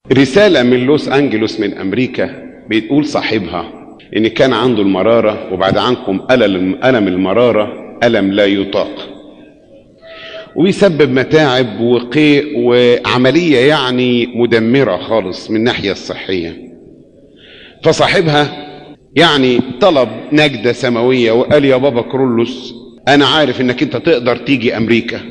رسالة من لوس أنجلوس من أمريكا بتقول صاحبها إن كان عنده المرارة وبعد عنكم ألم ألم المرارة ألم لا يطاق ويسبب متاعب وقيء وعملية يعني مدمرة خالص من الناحية الصحية فصاحبها يعني طلب نجدة سماوية وقال يا بابا كرولوس أنا عارف إنك أنت تقدر تيجي أمريكا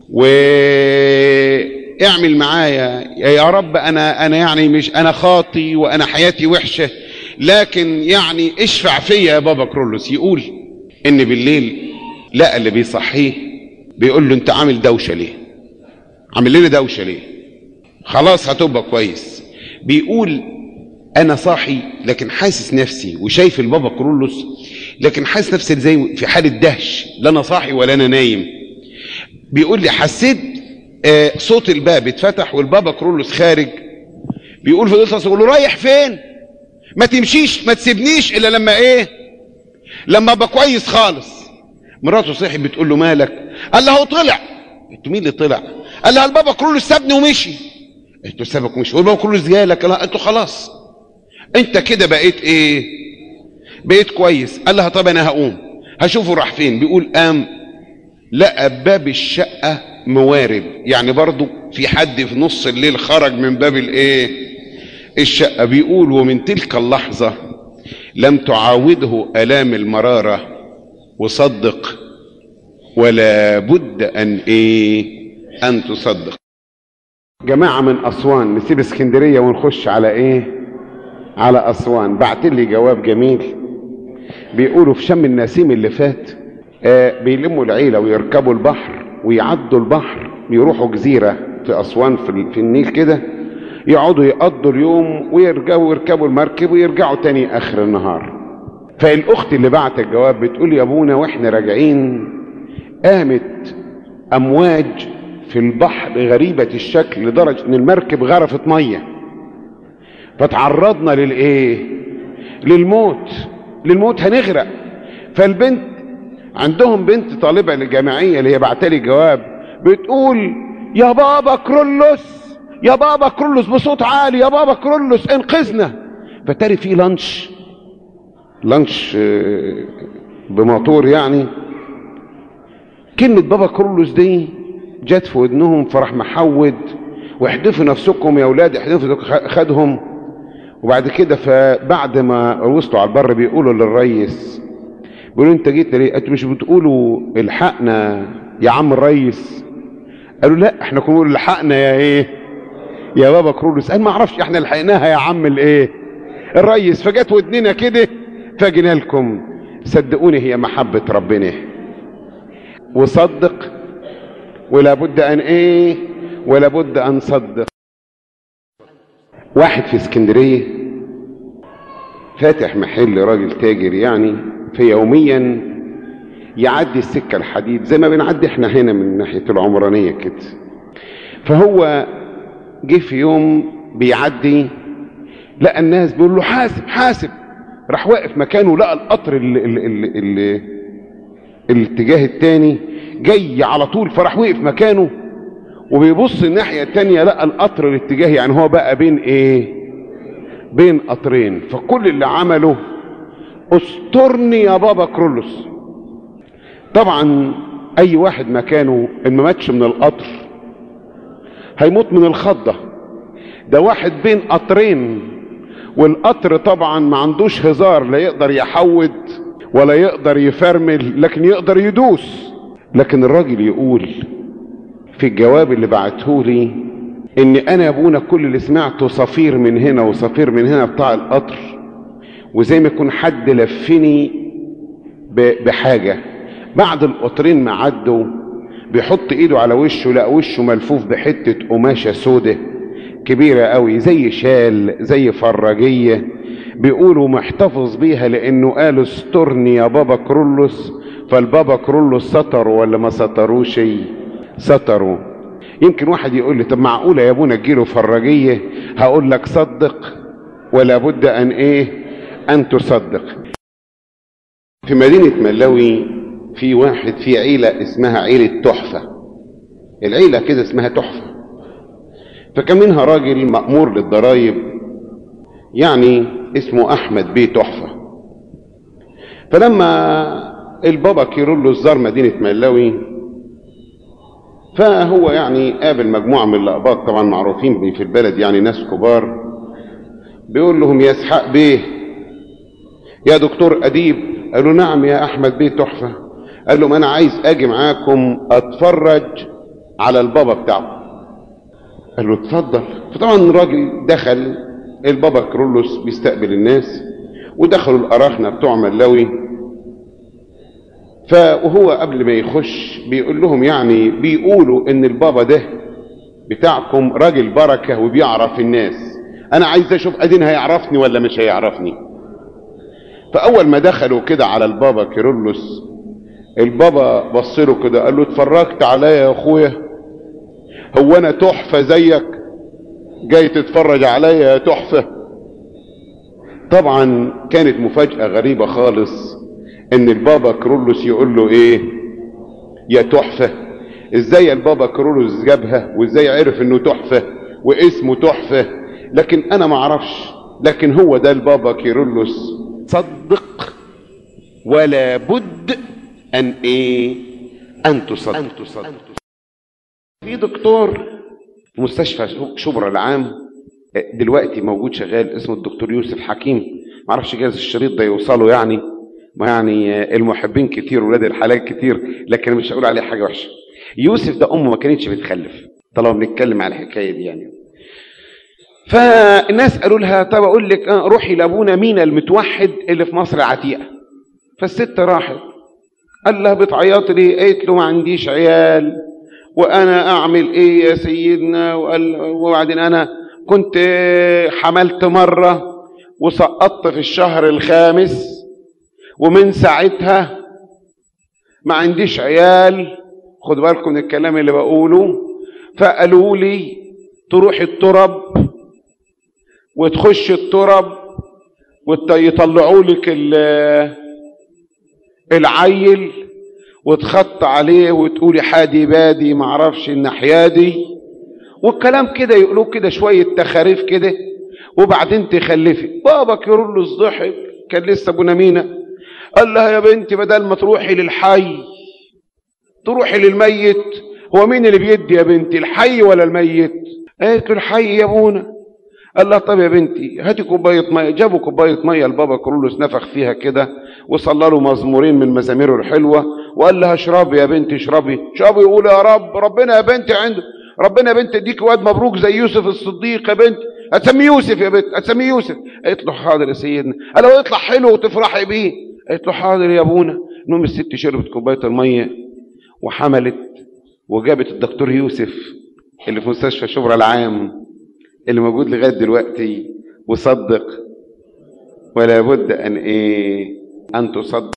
واعمل معايا يا رب أنا أنا يعني مش أنا خاطي وأنا حياتي وحشة لكن يعني اشفع فيا يا بابا كرولوس يقول إن بالليل لقى اللي بيصحيه بيقول له أنت عامل دوشة ليه؟ عامل لنا دوشة ليه؟ خلاص هتبقى كويس بيقول انا صاحي لكن حاسس نفسي وشايف البابا كرولوس لكن حاسس نفسي زي في حاله دهش لا انا صاحي ولا انا نايم بيقول لي حسيت آه صوت الباب اتفتح والبابا كرولوس خارج بيقول فضلت اقول له رايح فين ما تمشيش ما تسيبنيش الا لما ايه لما ابقى كويس خالص مراته صحي بتقول له مالك قال له هو طلع قلت مين اللي طلع قال لها البابا كرولوس سابني ومشي قلت له سابك ومشي والبابا كرولوس جالك قال له خلاص انت كده بقيت ايه بقيت كويس قال لها طب انا هقوم هشوفه راح فين بيقول قام لقى باب الشقة موارد يعني برضو في حد في نص الليل خرج من باب الايه الشقة بيقول ومن تلك اللحظة لم تعاوده الام المرارة وصدق ولا بد ان ايه ان تصدق جماعة من اسوان نسيب اسكندرية ونخش على ايه على أسوان بعت لي جواب جميل بيقولوا في شم النسيم اللي فات آه بيلموا العيلة ويركبوا البحر ويعدوا البحر يروحوا جزيرة في أسوان في, في النيل كده يقعدوا يقضوا اليوم ويرجعوا يركبوا المركب ويرجعوا تاني آخر النهار فالأخت اللي بعت الجواب بتقول يا أبونا وإحنا راجعين قامت أمواج في البحر غريبة الشكل لدرجة إن المركب غرفت ميه فتعرضنا للايه للموت للموت هنغرق فالبنت عندهم بنت طالبه للجامعيه اللي هي بعتلي جواب بتقول يا بابا كرولوس يا بابا كرولوس بصوت عالي يا بابا كرولوس انقذنا فتاري في لانش لانش بموتور يعني كلمة بابا كرولوس دي جت في ودنهم فراح محود واحدفوا نفسكم يا اولاد احدفوا خدهم وبعد كده فبعد ما وصلوا على البر بيقولوا للريس بيقولوا انت جيت ليه انتوا مش بتقولوا الحقنا يا عم الريس قالوا لا احنا كنا بنقول الحقنا يا ايه يا بابا كرولوس قال ما اعرفش احنا لحقناها يا عم الايه الريس فجت ودننا كده فجينا لكم صدقوني هي محبة ربنا وصدق ولا بد ان ايه ولا بد ان صدق واحد في اسكندرية فاتح محل راجل تاجر يعني فيوميا يعدي السكة الحديد زي ما بنعدي احنا هنا من ناحية العمرانية كده فهو جه في يوم بيعدي لقى الناس بيقول له حاسب حاسب راح واقف مكانه لقى القطر ال ال ال ال الاتجاه التاني جاي على طول فراح وقف مكانه وبيبص الناحية التانية لقى القطر الاتجاه يعني هو بقى بين ايه بين قطرين فكل اللي عمله استرني يا بابا كرولوس طبعا اي واحد مكانه ان ما ماتش من القطر هيموت من الخضة ده واحد بين قطرين والقطر طبعا ما عندوش هزار لا يقدر يحود ولا يقدر يفرمل لكن يقدر يدوس لكن الراجل يقول في الجواب اللي بعته لي ان انا يا ابونا كل اللي سمعته صفير من هنا وصفير من هنا بتاع القطر وزي ما يكون حد لفني بحاجه بعد القطرين ما عدوا بيحط ايده على وشه لقى وشه ملفوف بحته قماشه سودة كبيره قوي زي شال زي فراجيه بيقولوا محتفظ بيها لانه قالوا استرني يا بابا كرولوس فالبابا كرولوس ستروا ولا ما ستروش ستروا يمكن واحد يقول لي طب معقوله يا ابونا تجيله فراجيه هقول لك صدق ولا بد ان ايه ان تصدق في مدينه ملاوي في واحد في عيله اسمها عيله تحفه العيله كده اسمها تحفه فكان منها راجل مأمور للضرايب يعني اسمه أحمد بيه تحفة فلما البابا كيرلس زار مدينة ملاوي فهو يعني قابل مجموعة من الأقباط طبعا معروفين في البلد يعني ناس كبار بيقول لهم يا اسحاق بيه يا دكتور أديب قالوا نعم يا أحمد بيه تحفة قال لهم أنا عايز أجي معاكم أتفرج على البابا بتاعكم قال له اتفضل فطبعا الراجل دخل البابا كرولوس بيستقبل الناس ودخلوا الأراخنة بتوع ملاوي فهو قبل ما يخش بيقول لهم يعني بيقولوا ان البابا ده بتاعكم راجل بركة وبيعرف الناس انا عايز اشوف ادين هيعرفني ولا مش هيعرفني فاول ما دخلوا كده على البابا كيرلس البابا بص له كده قال له اتفرجت عليا يا اخويا هو انا تحفة زيك جاي تتفرج عليا يا تحفة طبعا كانت مفاجأة غريبة خالص ان البابا كرولوس يقول له ايه يا تحفة ازاي البابا كرولوس جابها وازاي عرف انه تحفة واسمه تحفة لكن انا ما اعرفش لكن هو ده البابا كيرلس صدق ولا بد ان ايه ان تصدق, أن تصدق. في دكتور في مستشفى شبرا العام دلوقتي موجود شغال اسمه الدكتور يوسف حكيم معرفش جايز الشريط ده يوصله يعني ما يعني المحبين كتير ولاد الحلال كتير لكن مش هقول عليه حاجه وحشه يوسف ده امه ما كانتش بتخلف طالما بنتكلم على الحكايه دي يعني فالناس قالوا لها طب اقول لك روحي لابونا مينا المتوحد اللي في مصر العتيقه فالست راحت قال لها بتعيط ليه قالت له ما عنديش عيال وانا اعمل ايه يا سيدنا وقال وبعدين انا كنت حملت مره وسقطت في الشهر الخامس ومن ساعتها ما عنديش عيال خد بالكم من الكلام اللي بقوله فقالوا لي تروح الترب وتخش الترب ويطلعوا لك العيل وتخط عليه وتقولي حادي بادي معرفش الناحيه دي والكلام كده يقولوا كده شويه تخاريف كده وبعدين تخلفي بابا كيرلس ضحك كان لسه ابونا مينا قال لها يا بنتي بدل ما تروحي للحي تروحي للميت هو مين اللي بيدي يا بنتي الحي ولا الميت قالت له الحي يا ابونا قال لها طب يا بنتي هاتي كوبايه ميه جابوا كوبايه ميه البابا كرولوس نفخ فيها كده وصلى له مزمورين من مزاميره الحلوه وقال لها اشربي يا بنتي اشربي اشربي يقول يا رب ربنا يا بنتي عنده ربنا يا بنتي اديك واد مبروك زي يوسف الصديق يا بنت هتسميه يوسف يا بنت هتسميه يوسف قالت له حاضر يا سيدنا قال له يطلع حلو وتفرحي بيه قالت له حاضر يا ابونا المهم الست شربت كوبايه الميه وحملت وجابت الدكتور يوسف اللي في مستشفى شبرا العام اللي موجود لغايه دلوقتي وصدق ولا بد ان ايه ان تصدق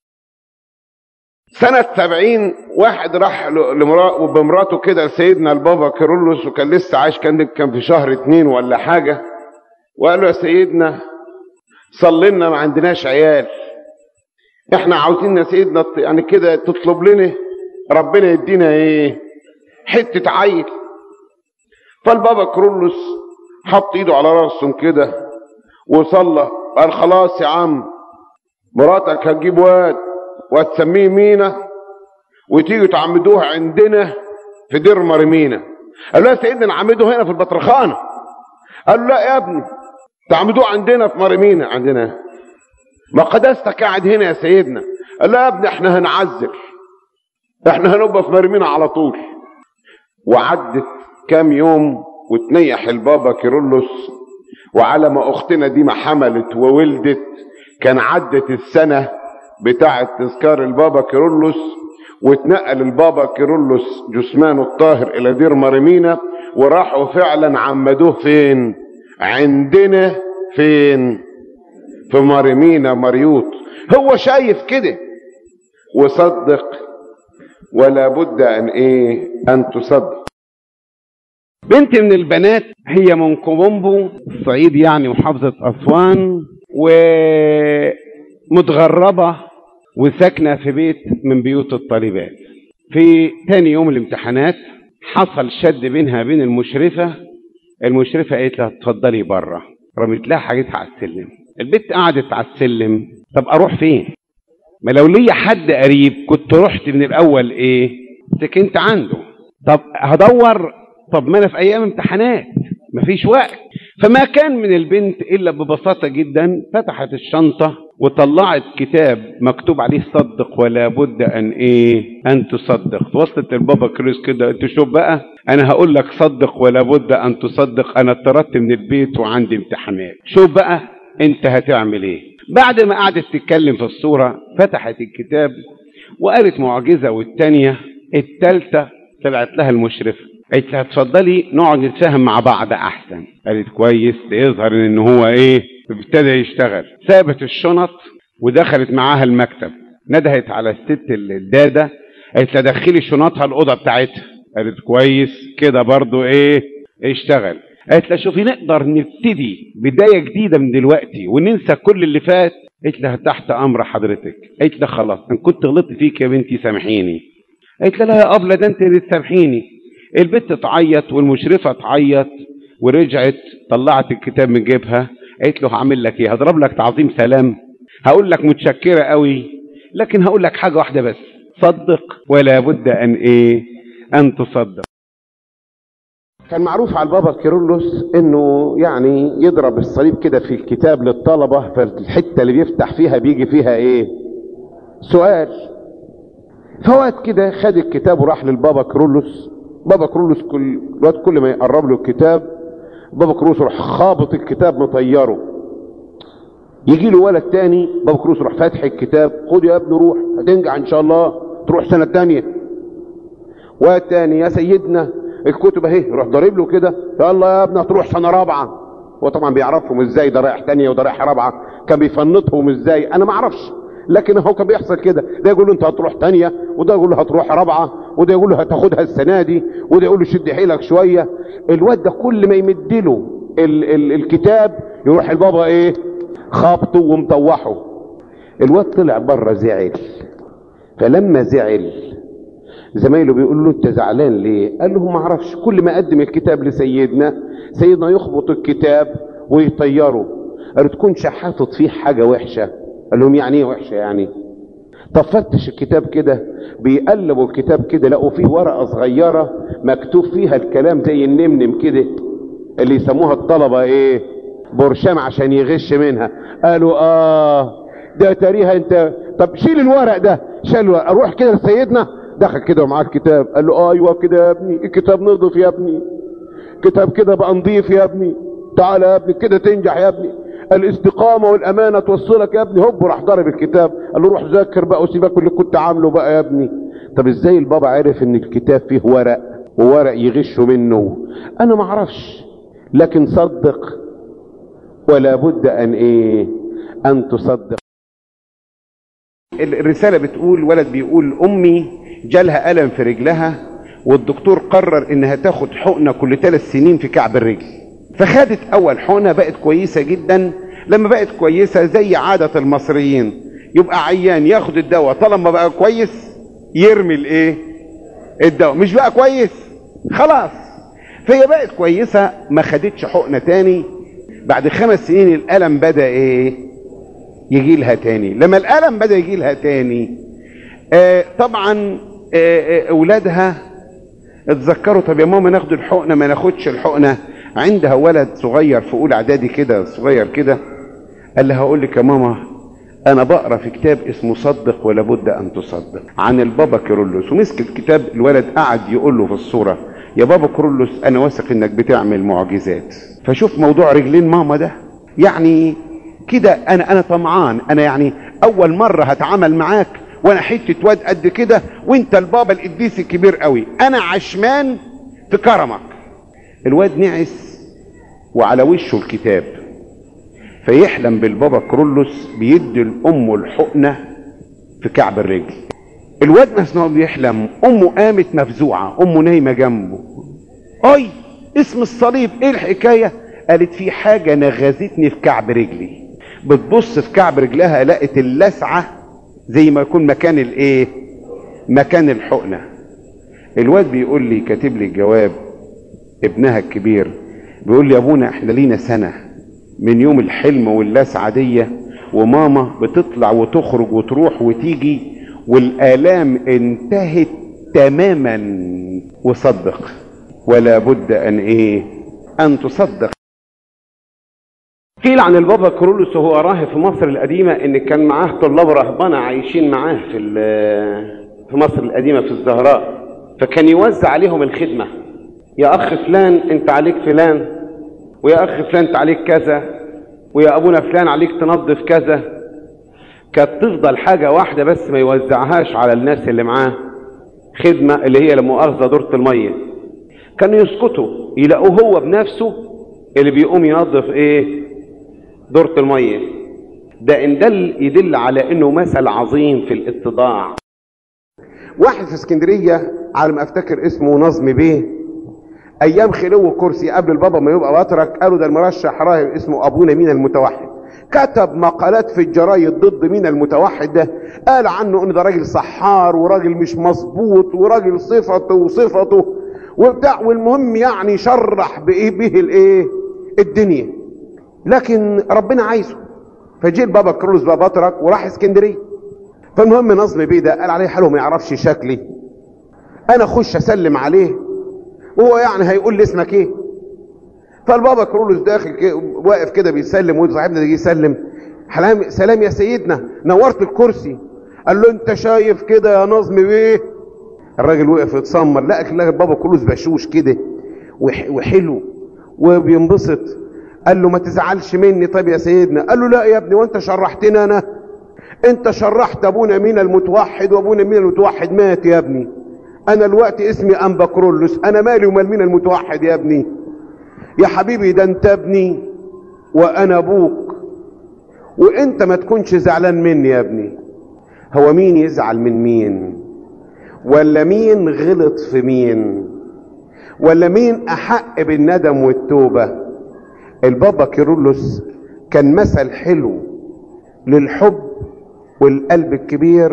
سنة سبعين واحد راح بمراته كده سيدنا البابا كيرلس وكان لسه عايش كان كان في شهر اتنين ولا حاجة وقال له يا سيدنا صلينا ما عندناش عيال احنا عاوزين يا سيدنا يعني كده تطلب لنا ربنا يدينا ايه حتة عيل فالبابا كرولوس حط ايده على راسهم كده وصلى قال خلاص يا عم مراتك هتجيب واد وهتسميه مينا وتيجي تعمدوه عندنا في دير مرمينا قال له يا سيدنا نعمده هنا في البطرخانه قال له لا يا ابني تعمدوه عندنا في مرمينا عندنا ما قداستك قاعد هنا يا سيدنا قال لا يا ابني احنا هنعذر احنا هنبقى في مرمينا على طول وعدت كام يوم وتنيح البابا كيرلس وعلى ما اختنا دي ما حملت وولدت كان عدت السنة بتاعة تذكار البابا كيرلس واتنقل البابا كيرلس جثمانه الطاهر الى دير مرمينا وراحوا فعلا عمدوه فين عندنا فين في مرمينا مريوط هو شايف كده وصدق ولا بد ان ايه ان تصدق بنت من البنات هي من كومومبو الصعيد يعني محافظة أسوان ومتغربة وساكنة في بيت من بيوت الطالبات في تاني يوم الامتحانات حصل شد بينها بين المشرفة المشرفه قالت لها اتفضلي بره رميت لها حاجتها على السلم البنت قعدت على السلم طب اروح فين ما لو ليا حد قريب كنت رحت من الاول ايه سكنت عنده طب هدور طب ما انا في ايام امتحانات مفيش وقت فما كان من البنت الا ببساطه جدا فتحت الشنطه وطلعت كتاب مكتوب عليه صدق ولا بد ان ايه ان تصدق وصلت البابا كريس كده انت شوف بقى انا هقول لك صدق ولا بد ان تصدق انا اتطردت من البيت وعندي امتحانات شوف بقى انت هتعمل ايه بعد ما قعدت تتكلم في الصوره فتحت الكتاب وقالت معجزه والتانيه التالته طلعت لها المشرفه قالت لها اتفضلي نقعد نتفاهم مع بعض احسن قالت كويس يظهر ان هو ايه ابتدى يشتغل سابت الشنط ودخلت معاها المكتب ندهت على الست الداده قالت لها دخلي شنطها الاوضه بتاعتها قالت كويس كده برضو ايه اشتغل قالت لها شوفي نقدر نبتدي بدايه جديده من دلوقتي وننسى كل اللي فات قالت لها تحت امر حضرتك قالت لها خلاص ان كنت غلطت فيك يا بنتي سامحيني قالت لها يا ابله ده انت اللي تسامحيني البت تعيط والمشرفه تعيط ورجعت طلعت الكتاب من جيبها قالت له هعمل لك ايه هضرب لك تعظيم سلام هقول لك متشكره قوي لكن هقول لك حاجه واحده بس صدق ولا بد ان ايه ان تصدق كان معروف على البابا كيرلس انه يعني يضرب الصليب كده في الكتاب للطلبه فالحته اللي بيفتح فيها بيجي فيها ايه سؤال فوقت كده خد الكتاب وراح للبابا كيرلس بابا كرولوس كل الوقت كل ما يقرب له الكتاب بابا كرولوس يروح خابط الكتاب مطيره يجي له ولد تاني بابا كرولوس يروح فاتح الكتاب خد يا ابني روح هتنجح ان شاء الله تروح سنه تانيه واد تاني يا سيدنا الكتب اهي يروح ضارب له كده يلا يا ابني هتروح سنه رابعه هو طبعا بيعرفهم ازاي ده رايح تانيه وده رايح رابعه كان بيفنطهم ازاي انا ما اعرفش لكن هو كان بيحصل كده ده يقول له انت هتروح تانية وده يقول له هتروح رابعة وده يقول له هتاخدها السنة دي وده يقول له شد حيلك شوية الواد ده كل ما يمد له ال ال الكتاب يروح البابا ايه خابطه ومطوحه الواد طلع بره زعل فلما زعل زمايله بيقول له انت زعلان ليه قال له ما اعرفش كل ما اقدم الكتاب لسيدنا سيدنا يخبط الكتاب ويطيره قال تكون حاطط فيه حاجه وحشه قال لهم يعني ايه وحشه يعني طب فتش الكتاب كده بيقلبوا الكتاب كده لقوا فيه ورقه صغيره مكتوب فيها الكلام زي النمنم كده اللي يسموها الطلبه ايه برشام عشان يغش منها قالوا اه ده تاريها انت طب شيل الورق ده شيل الورق اروح كده لسيدنا دخل كده ومعاه الكتاب قال له اه ايوه كده يا ابني الكتاب نضف يا ابني كتاب كده بقى نضيف يا ابني تعالى يا ابني كده تنجح يا ابني الاستقامة والأمانة توصلك يا ابني هوب راح ضرب الكتاب قال له روح ذاكر بقى وسيبك اللي كنت عامله بقى يا ابني طب ازاي البابا عرف ان الكتاب فيه ورق وورق يغشوا منه انا ما اعرفش لكن صدق ولا بد ان ايه ان تصدق الرسالة بتقول ولد بيقول امي جالها الم في رجلها والدكتور قرر انها تاخد حقنة كل ثلاث سنين في كعب الرجل فخدت اول حقنه بقت كويسه جدا لما بقت كويسه زي عاده المصريين يبقى عيان ياخد الدواء طالما بقى كويس يرمي الايه الدواء مش بقى كويس خلاص فهي بقت كويسه ما خدتش حقنه تاني بعد خمس سنين الالم بدا ايه يجي لها تاني لما الالم بدا يجي لها تاني آه طبعا آه اولادها اتذكروا طب يا ماما ناخد الحقنه ما ناخدش الحقنه عندها ولد صغير في اولى اعدادي كده صغير كده قال لها هقول لك يا ماما انا بقرا في كتاب اسمه صدق ولا بد ان تصدق عن البابا كيرلس ومسك الكتاب الولد قعد يقول له في الصوره يا بابا كيرلس انا واثق انك بتعمل معجزات فشوف موضوع رجلين ماما ده يعني كده انا انا طمعان انا يعني اول مره هتعامل معاك وانا حته واد قد كده وانت البابا القديس الكبير قوي انا عشمان في كرمك الواد نعس وعلى وشه الكتاب فيحلم بالبابا كرولوس بيدي لامه الحقنه في كعب الرجل الواد مثلا هو بيحلم امه قامت مفزوعه امه نايمه جنبه اي اسم الصليب ايه الحكايه قالت في حاجه نغزتني في كعب رجلي بتبص في كعب رجلها لقت اللسعه زي ما يكون مكان الايه مكان الحقنه الواد بيقول لي كاتب لي الجواب ابنها الكبير بيقول لي يا ابونا احنا لينا سنة من يوم الحلم واللسعة دي وماما بتطلع وتخرج وتروح وتيجي والآلام انتهت تماما وصدق ولا بد ان ايه ان تصدق قيل عن البابا كرولوس وهو راهب في مصر القديمة ان كان معاه طلاب رهبنة عايشين معاه في في مصر القديمة في الزهراء فكان يوزع عليهم الخدمة يا اخ فلان انت عليك فلان ويا اخ فلان انت عليك كذا ويا ابونا فلان عليك تنظف كذا كانت تفضل حاجة واحدة بس ما يوزعهاش على الناس اللي معاه خدمة اللي هي لمؤاخذة دورة المية كانوا يسكتوا يلاقوه هو بنفسه اللي بيقوم ينظف ايه دورة المية ده ان دل يدل على انه مثل عظيم في الاتضاع واحد في اسكندرية على ما افتكر اسمه نظم بيه ايام خلو كرسي قبل البابا ما يبقى بطرك قالوا ده المرشح راهب اسمه ابونا مين المتوحد كتب مقالات في الجرايد ضد مين المتوحد ده قال عنه ان ده راجل سحار وراجل مش مظبوط وراجل صفته وصفته وبتاع والمهم يعني شرح بايه به الايه الدنيا لكن ربنا عايزه فجه البابا كرولوس بقى بطرك وراح اسكندريه فالمهم نظم بيه ده قال عليه حلو ما يعرفش شكلي انا اخش اسلم عليه وهو يعني هيقول لي اسمك ايه فالبابا كرولوس داخل كي واقف كده بيسلم وصاحبنا ده جه يسلم حلام سلام يا سيدنا نورت الكرسي قال له انت شايف كده يا نظم بيه الراجل وقف يتسمر لقى لقى البابا كرولوس بشوش كده وحلو وبينبسط قال له ما تزعلش مني طيب يا سيدنا قال له لا يا ابني وانت شرحتني انا انت شرحت ابونا مين المتوحد وابونا مين المتوحد مات يا ابني انا الوقت اسمي انبا كرولوس انا مالي ومال مين المتوحد يا ابني يا حبيبي ده انت ابني وانا ابوك وانت ما تكونش زعلان مني يا ابني هو مين يزعل من مين ولا مين غلط في مين ولا مين احق بالندم والتوبه البابا كيرلس كان مثل حلو للحب والقلب الكبير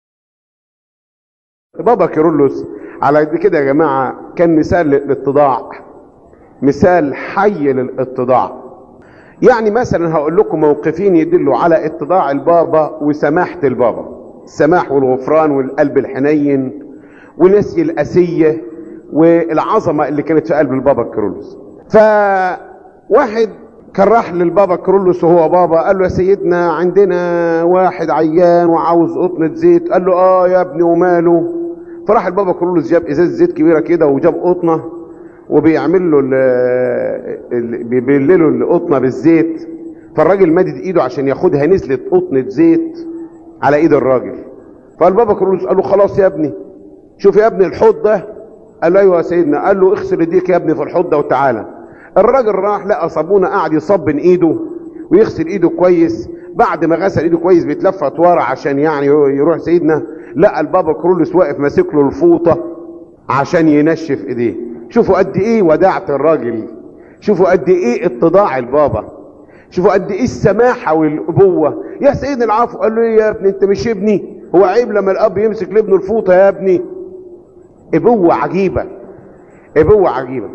بابا كيرلس على قد كده يا جماعه كان مثال للاتضاع مثال حي للاتضاع يعني مثلا هقول لكم موقفين يدلوا على اتضاع البابا وسماحه البابا السماح والغفران والقلب الحنين ونسي الاسيه والعظمه اللي كانت في قلب البابا كيرلس فواحد كان راح للبابا كرولوس وهو بابا قال له يا سيدنا عندنا واحد عيان وعاوز قطنة زيت قال له اه يا ابني وماله فراح البابا كرولوس جاب ازاز زيت كبيره كده وجاب قطنه وبيعمل له بيبل له القطنه بالزيت فالراجل مدد ايده عشان ياخدها نزلت قطنه زيت على ايد الراجل فالبابا كرولوس قال له خلاص يا ابني شوف يا ابني الحوض ده قال له ايوه يا سيدنا قال له اغسل ايديك يا ابني في الحوض ده وتعالى الراجل راح لقى صابونه قاعد يصبن ايده ويغسل ايده كويس بعد ما غسل ايده كويس بيتلفت ورا عشان يعني يروح سيدنا لقى البابا كرولوس واقف ماسك له الفوطه عشان ينشف ايديه شوفوا قد ايه وداعة الراجل شوفوا قد ايه اتضاع البابا شوفوا قد ايه السماحه والابوه يا سيدنا العفو قال له ايه يا ابني انت مش ابني هو عيب لما الاب يمسك لابنه الفوطه يا ابني ابوه عجيبه ابوه عجيبه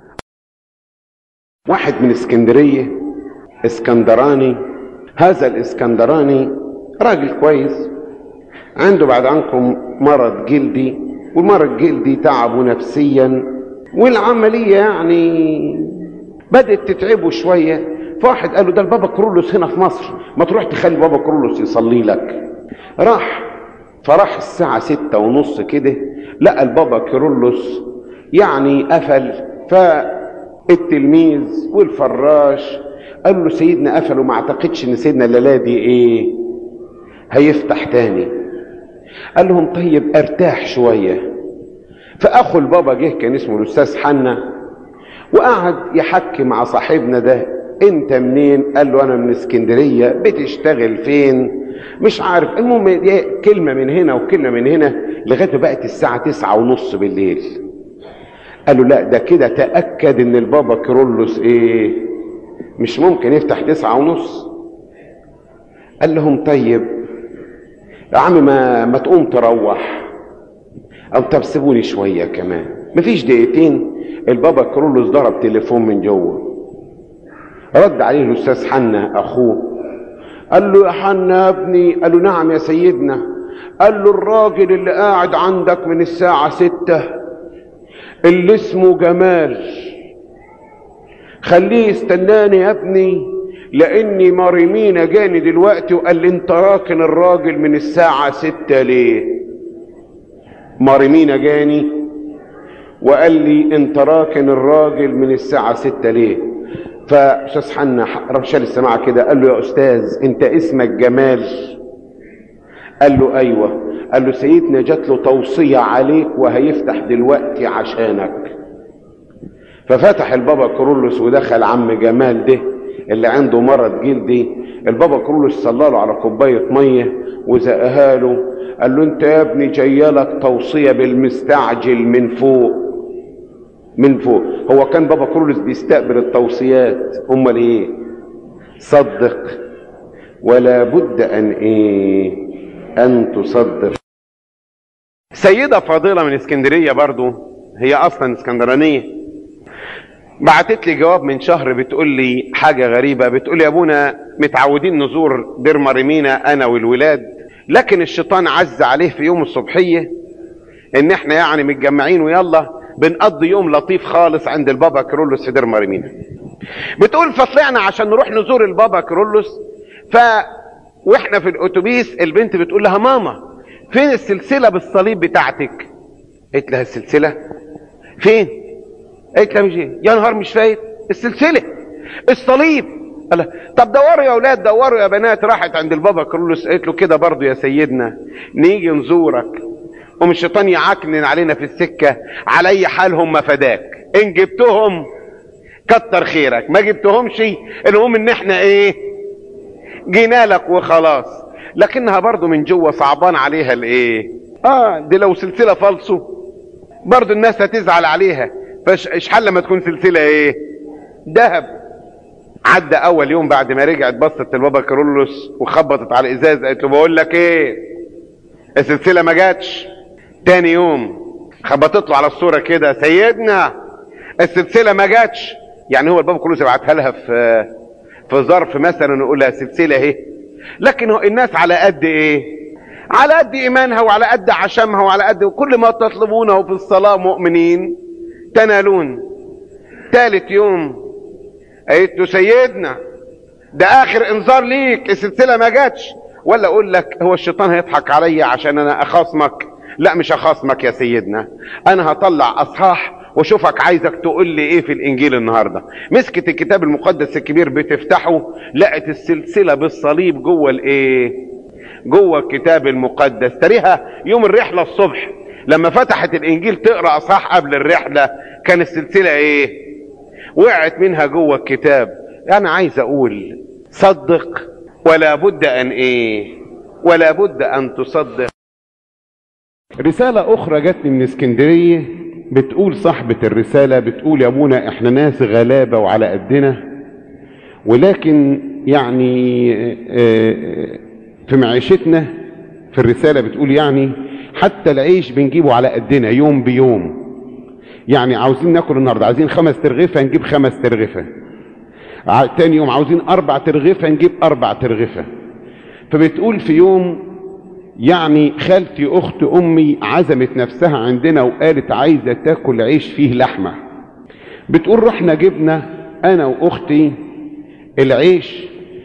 واحد من اسكندرية اسكندراني هذا الاسكندراني راجل كويس عنده بعد عنكم مرض جلدي والمرض الجلدي تعبه نفسيا والعملية يعني بدأت تتعبه شوية فواحد قال له ده البابا كرولوس هنا في مصر ما تروح تخلي بابا كرولوس يصلي لك راح فراح الساعة ستة ونص كده لقى البابا كرولوس يعني قفل ف التلميذ والفراش قال له سيدنا قفل وما اعتقدش ان سيدنا الليله دي ايه هيفتح تاني قال لهم طيب ارتاح شويه فاخو البابا جه كان اسمه الاستاذ حنا وقعد يحكي مع صاحبنا ده انت منين قال له انا من اسكندريه بتشتغل فين مش عارف المهم دي كلمه من هنا وكلمه من هنا لغايه ما بقت الساعه تسعة ونص بالليل قالوا لا ده كده تأكد ان البابا كيرلس ايه مش ممكن يفتح تسعة ونص قال لهم طيب يا عم ما, ما تقوم تروح او طب سيبوني شوية كمان مفيش دقيقتين البابا كيرلس ضرب تليفون من جوه رد عليه الاستاذ حنا اخوه قال له يا حنا يا ابني قال له نعم يا سيدنا قال له الراجل اللي قاعد عندك من الساعة ستة اللي اسمه جمال خليه يستناني يا ابني لاني مريمينا جاني دلوقتي وقال لي انت راكن الراجل من الساعة ستة ليه مريمينا جاني وقال لي انت راكن الراجل من الساعة ستة ليه فاستاذ حنا شال السماعة كده قال له يا استاذ انت اسمك جمال قال له ايوه قال له سيدنا جات له توصية عليك وهيفتح دلوقتي عشانك ففتح البابا كرولوس ودخل عم جمال ده اللي عنده مرض جلدي البابا كرولوس صلى له على كوبايه ميه وزقها له قال له انت يا ابني جايلك توصيه بالمستعجل من فوق من فوق هو كان بابا كرولوس بيستقبل التوصيات امال ايه صدق ولا بد ان ايه ان تصدق سيدة فاضلة من اسكندرية برضو هي اصلا اسكندرانية بعتت لي جواب من شهر بتقول لي حاجة غريبة بتقول لي يا ابونا متعودين نزور دير مريمينا انا والولاد لكن الشيطان عز عليه في يوم الصبحية ان احنا يعني متجمعين ويلا بنقضي يوم لطيف خالص عند البابا كرولوس في دير مريمينا بتقول فطلعنا عشان نروح نزور البابا كرولوس ف واحنا في الاتوبيس البنت بتقول لها ماما فين السلسلة بالصليب بتاعتك قلت لها السلسلة فين قلت لها مش إيه؟ يا نهار مش فايت السلسلة الصليب قال لها، طب دوروا يا اولاد دوروا يا بنات راحت عند البابا كرولوس قالت له كده برضو يا سيدنا نيجي نزورك قوم الشيطان يعكنن علينا في السكة على اي حال هم فداك ان جبتهم كتر خيرك ما جبتهمش المهم ان احنا ايه جينا لك وخلاص لكنها برضو من جوه صعبان عليها الايه اه دي لو سلسلة فالصو برضو الناس هتزعل عليها فاش ايش حل لما تكون سلسلة ايه ذهب عدى اول يوم بعد ما رجعت بصت البابا كارولوس وخبطت على الازاز قالت له بقول لك ايه السلسلة ما جاتش تاني يوم خبطت له على الصورة كده سيدنا السلسلة ما جاتش يعني هو البابا كارولوس يبعتها لها في في ظرف مثلا يقول لها سلسلة اهي لكن هو الناس على قد ايه على قد ايمانها وعلى قد عشمها وعلى قد كل ما تطلبونه في الصلاة مؤمنين تنالون ثالث يوم قالت له سيدنا ده اخر انذار ليك السلسلة ما جاتش ولا اقول لك هو الشيطان هيضحك عليا عشان انا اخاصمك لا مش اخاصمك يا سيدنا انا هطلع اصحاح واشوفك عايزك تقول لي ايه في الانجيل النهارده مسكت الكتاب المقدس الكبير بتفتحه لقت السلسله بالصليب جوه الايه جوه الكتاب المقدس تريها يوم الرحله الصبح لما فتحت الانجيل تقرا اصحاح قبل الرحله كان السلسله ايه وقعت منها جوه الكتاب انا عايز اقول صدق ولا بد ان ايه ولا بد ان تصدق رسالة أخرى جاتني من اسكندرية بتقول صاحبة الرسالة بتقول يا أبونا إحنا ناس غلابة وعلى قدنا ولكن يعني آه، في معيشتنا في الرسالة بتقول يعني حتى العيش بنجيبه على قدنا يوم بيوم يعني عاوزين ناكل النهارده عايزين خمس ترغيفة نجيب خمس ترغيفة ع- تاني يوم عاوزين أربع ترغيفة نجيب أربع ترغيفة فبتقول في يوم يعني خالتي اخت امي عزمت نفسها عندنا وقالت عايزه تاكل عيش فيه لحمه بتقول رحنا جبنا انا واختي العيش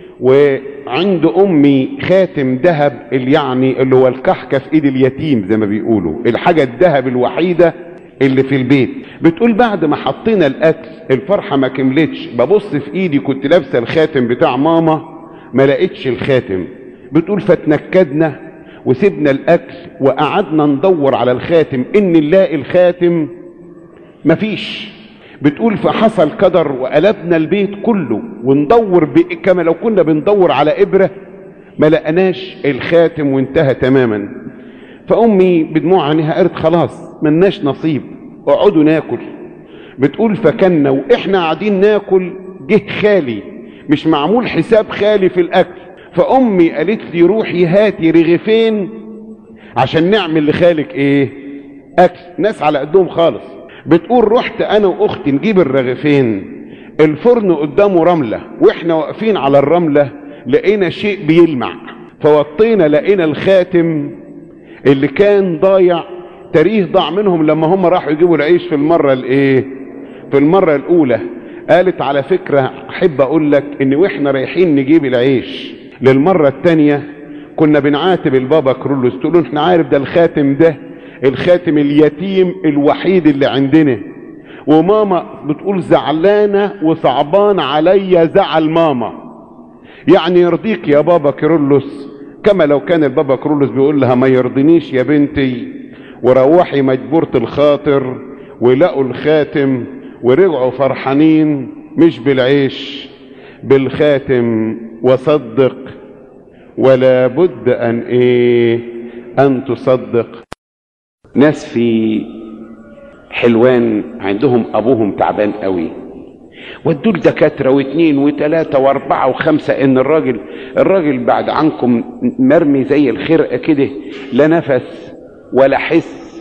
وعند امي خاتم ذهب اللي يعني اللي هو الكحكه في ايد اليتيم زي ما بيقولوا الحاجه الذهب الوحيده اللي في البيت بتقول بعد ما حطينا الاكل الفرحه ما كملتش ببص في ايدي كنت لابسه الخاتم بتاع ماما ما لقيتش الخاتم بتقول فتنكدنا وسيبنا الاكل وقعدنا ندور على الخاتم ان نلاقي الخاتم مفيش بتقول فحصل قدر وقلبنا البيت كله وندور ب... كما لو كنا بندور على ابره ما لقناش الخاتم وانتهى تماما فامي بدموع عينيها قالت خلاص ملناش نصيب اقعدوا ناكل بتقول فكنا واحنا قاعدين ناكل جه خالي مش معمول حساب خالي في الاكل فامي قالت لي روحي هاتي رغيفين عشان نعمل لخالك ايه اكل ناس على قدهم خالص بتقول رحت انا واختي نجيب الرغيفين الفرن قدامه رملة واحنا واقفين على الرملة لقينا شيء بيلمع فوطينا لقينا الخاتم اللي كان ضايع تاريخ ضاع منهم لما هم راحوا يجيبوا العيش في المرة الايه في المرة الاولى قالت على فكرة احب اقول لك ان واحنا رايحين نجيب العيش للمرة التانية كنا بنعاتب البابا كرولوس تقولوا احنا عارف ده الخاتم ده الخاتم اليتيم الوحيد اللي عندنا وماما بتقول زعلانة وصعبان عليا زعل ماما يعني يرضيك يا بابا كيرلس كما لو كان البابا كيرلس بيقول لها ما يرضينيش يا بنتي وروحي مجبورة الخاطر ولقوا الخاتم ورجعوا فرحانين مش بالعيش بالخاتم وصدق ولا بد ان ايه ان تصدق ناس في حلوان عندهم ابوهم تعبان قوي ودوا دكاتره واثنين وثلاثه واربعه وخمسه ان الراجل الراجل بعد عنكم مرمي زي الخرقه كده لا نفس ولا حس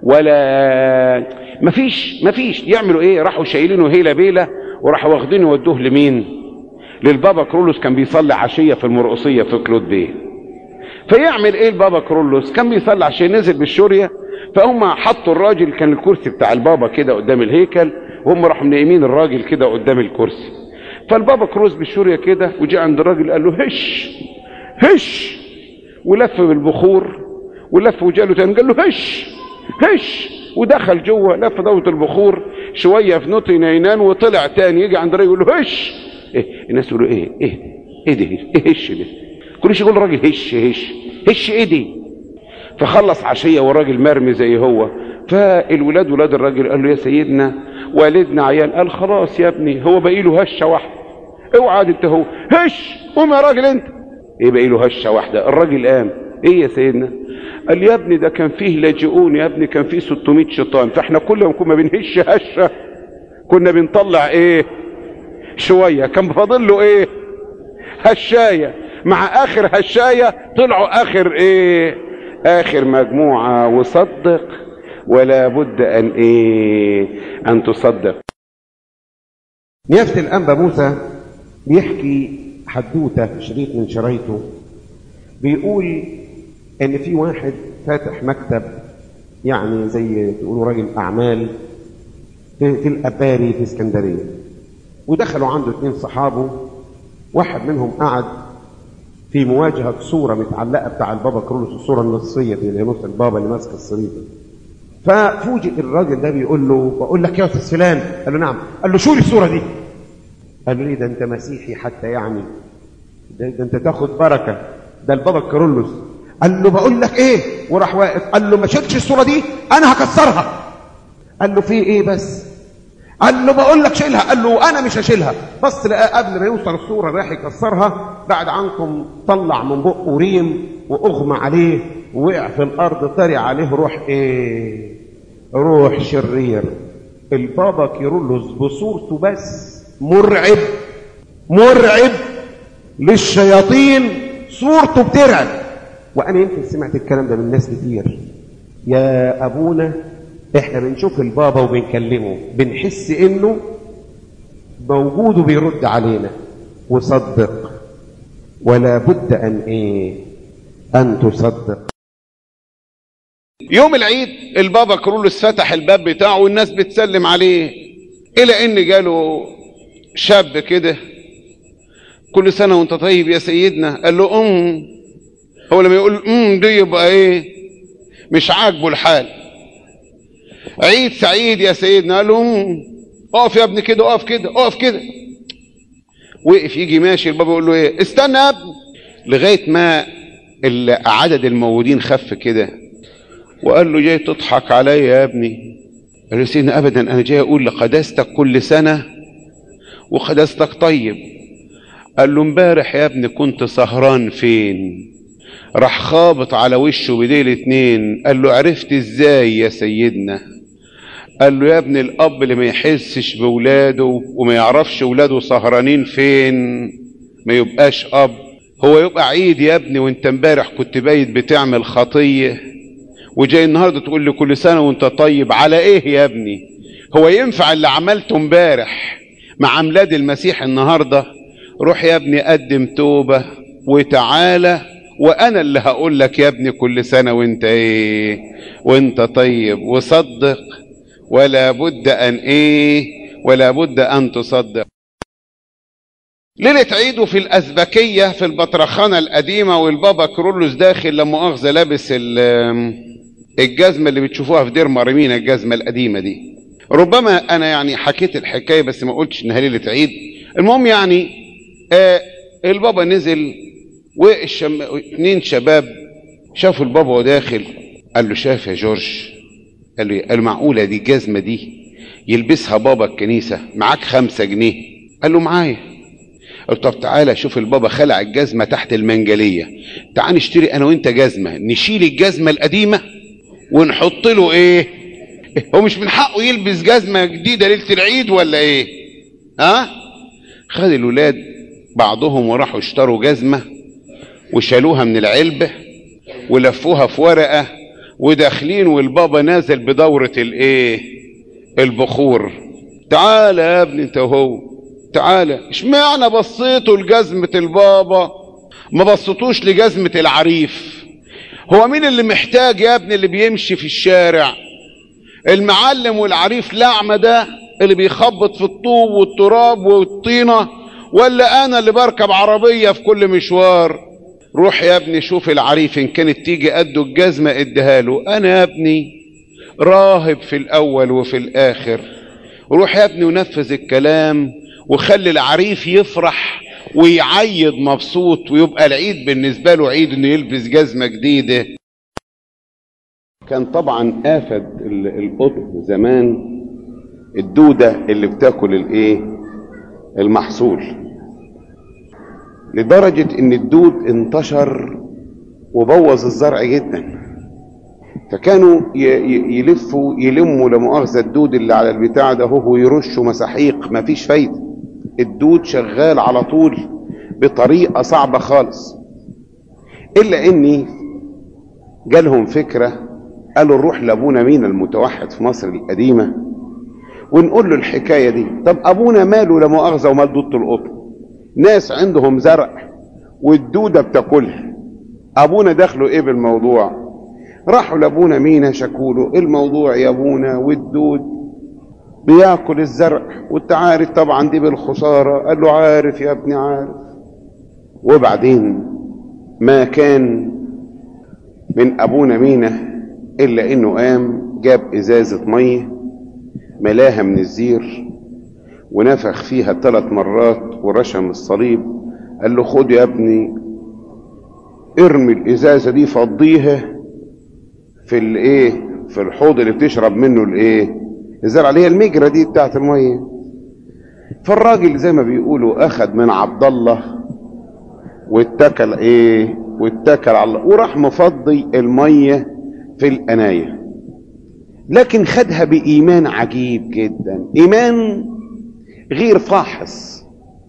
ولا مفيش مفيش يعملوا ايه راحوا شايلينه هيله بيله وراحوا واخدينه ودوه لمين للبابا كرولوس كان بيصلي عشيه في المرقصيه في كلود بيه فيعمل ايه البابا كرولوس كان بيصلي عشيه نزل بالشوريه فهم حطوا الراجل كان الكرسي بتاع البابا كده قدام الهيكل وهم راحوا منيمين الراجل كده قدام الكرسي فالبابا كروز بالشوريه كده وجاء عند الراجل قال له هش هش ولف بالبخور ولف وجاله تاني قال له هش هش ودخل جوه لف دوت البخور شويه في نوتي نينان وطلع تاني يجي عند الراجل يقول له هش إيه الناس يقولوا ايه ايه ايه ده ايه هش ده كل شيء يقول الراجل هش هش هش ايه دي فخلص عشيه والراجل مرمي زي هو فالولاد ولاد الراجل قال له يا سيدنا والدنا عيان قال خلاص يا ابني هو باقي له هشه واحده اوعى انت هو هش قوم يا راجل انت ايه باقي له هشه واحده الراجل قام ايه يا سيدنا قال يا ابني ده كان فيه لاجئون يا ابني كان فيه 600 شيطان فاحنا كل يوم كنا بنهش هشه كنا بنطلع ايه شويه كان فاضل له ايه هشايه مع اخر هشايه طلعوا اخر ايه اخر مجموعه وصدق ولا بد ان ايه ان تصدق نيافة الأنبا موسى بيحكي حدوتة في شريط من شرايطه بيقول إن في واحد فاتح مكتب يعني زي تقولوا راجل أعمال في, في الأباري في اسكندرية ودخلوا عنده اتنين صحابه واحد منهم قعد في مواجهة صورة متعلقة بتاع البابا كرولوس الصورة النصية دي اللي هي نص البابا اللي ماسك الصليب ففوجئ الراجل ده بيقول له بقول لك يا استاذ فلان قال له نعم قال له شو الصوره دي قال له ليه ده انت مسيحي حتى يعني ده, ده انت تاخد بركه ده البابا كارولوس قال له بقول لك ايه وراح واقف قال له ما شلتش الصوره دي انا هكسرها قال له في ايه بس قال له بقول لك شيلها قال له انا مش هشيلها بس لقى قبل ما يوصل الصوره رايح يكسرها بعد عنكم طلع من بقه ريم واغمى عليه ووقع في الارض طري عليه روح ايه روح شرير البابا كيرلس بصورته بس مرعب مرعب للشياطين صورته بترعب وانا يمكن سمعت الكلام ده من ناس كتير يا ابونا احنا بنشوف البابا وبنكلمه بنحس انه موجود وبيرد علينا وصدق ولا بد ان ايه ان تصدق يوم العيد البابا كرولوس فتح الباب بتاعه والناس بتسلم عليه الى ان جاله شاب كده كل سنه وانت طيب يا سيدنا قال له ام هو لما يقول ام دي يبقى ايه مش عاجبه الحال عيد سعيد يا سيدنا قال له ام اقف يا ابني كده اقف كده اقف كده وقف يجي ماشي البابا يقول له ايه استنى يا ابني لغايه ما عدد الموجودين خف كده وقال له جاي تضحك عليا يا ابني قال له سيدنا ابدا انا جاي اقول لقداستك كل سنه وقداستك طيب قال له امبارح يا ابني كنت سهران فين راح خابط على وشه بديل اتنين قال له عرفت ازاي يا سيدنا قال له يا ابني الاب اللي ما يحسش بولاده وما يعرفش ولاده سهرانين فين ما يبقاش اب هو يبقى عيد يا ابني وانت امبارح كنت بايت بتعمل خطيه وجاي النهارده تقول لي كل سنه وانت طيب على ايه يا ابني هو ينفع اللي عملته امبارح مع ميلاد المسيح النهارده روح يا ابني قدم توبه وتعالى وانا اللي هقول لك يا ابني كل سنه وانت ايه وانت طيب وصدق ولا بد ان ايه ولا بد ان تصدق ليلة عيده في الأزبكية في البطرخانة القديمة والبابا كرولوس داخل لما مؤاخذة لابس الجزمة اللي بتشوفوها في دير مريمينا الجزمة القديمة دي ربما أنا يعني حكيت الحكاية بس ما قلتش إنها ليلة عيد المهم يعني آه البابا نزل والشم... اتنين شباب شافوا البابا وداخل قال له شاف يا جورج قال له قال له معقولة دي الجزمة دي يلبسها بابا الكنيسة معاك خمسة جنيه قال له معايا قال طب تعالى شوف البابا خلع الجزمة تحت المنجلية تعال نشتري انا وانت جزمة نشيل الجزمة القديمة ونحط له ايه هو مش من حقه يلبس جزمة جديدة ليلة العيد ولا ايه ها خد الولاد بعضهم وراحوا اشتروا جزمة وشالوها من العلبة ولفوها في ورقة وداخلين والبابا نازل بدورة الايه البخور تعالى يا ابني انت وهو تعالى اشمعنى بصيتوا لجزمة البابا ما بصيتوش لجزمة العريف هو مين اللي محتاج يا ابني اللي بيمشي في الشارع المعلم والعريف لعمة ده اللي بيخبط في الطوب والتراب والطينة ولا انا اللي بركب عربية في كل مشوار روح يا ابني شوف العريف ان كانت تيجي قده الجزمة اديها له انا يا ابني راهب في الاول وفي الاخر روح يا ابني ونفذ الكلام وخلي العريف يفرح ويعيد مبسوط ويبقى العيد بالنسبة له عيد انه يلبس جزمة جديدة كان طبعا آفد القطن زمان الدودة اللي بتاكل الايه المحصول لدرجة ان الدود انتشر وبوظ الزرع جدا فكانوا يلفوا يلموا لمؤاخذة الدود اللي على البتاع ده هو ويرشوا مساحيق مفيش فايدة الدود شغال على طول بطريقة صعبة خالص إلا إني جالهم فكرة قالوا نروح لأبونا مين المتوحد في مصر القديمة ونقول له الحكاية دي طب أبونا ماله لا مؤاخذة ومال دودة القطن ناس عندهم زرع والدودة بتاكلها أبونا دخلوا إيه بالموضوع راحوا لأبونا مينا شكوله الموضوع يا أبونا والدود بياكل الزرع وانت عارف طبعا دي بالخسارة قال له عارف يا ابني عارف وبعدين ما كان من ابونا مينا الا انه قام جاب ازازة مية ملاها من الزير ونفخ فيها ثلاث مرات ورشم الصليب قال له خد يا ابني ارمي الازازة دي فضيها في الايه في الحوض اللي بتشرب منه الايه الزرع اللي هي المجرة دي بتاعت المية فالراجل زي ما بيقولوا اخد من عبد الله واتكل ايه واتكل على الله وراح مفضي المية في القناية لكن خدها بإيمان عجيب جدا إيمان غير فاحص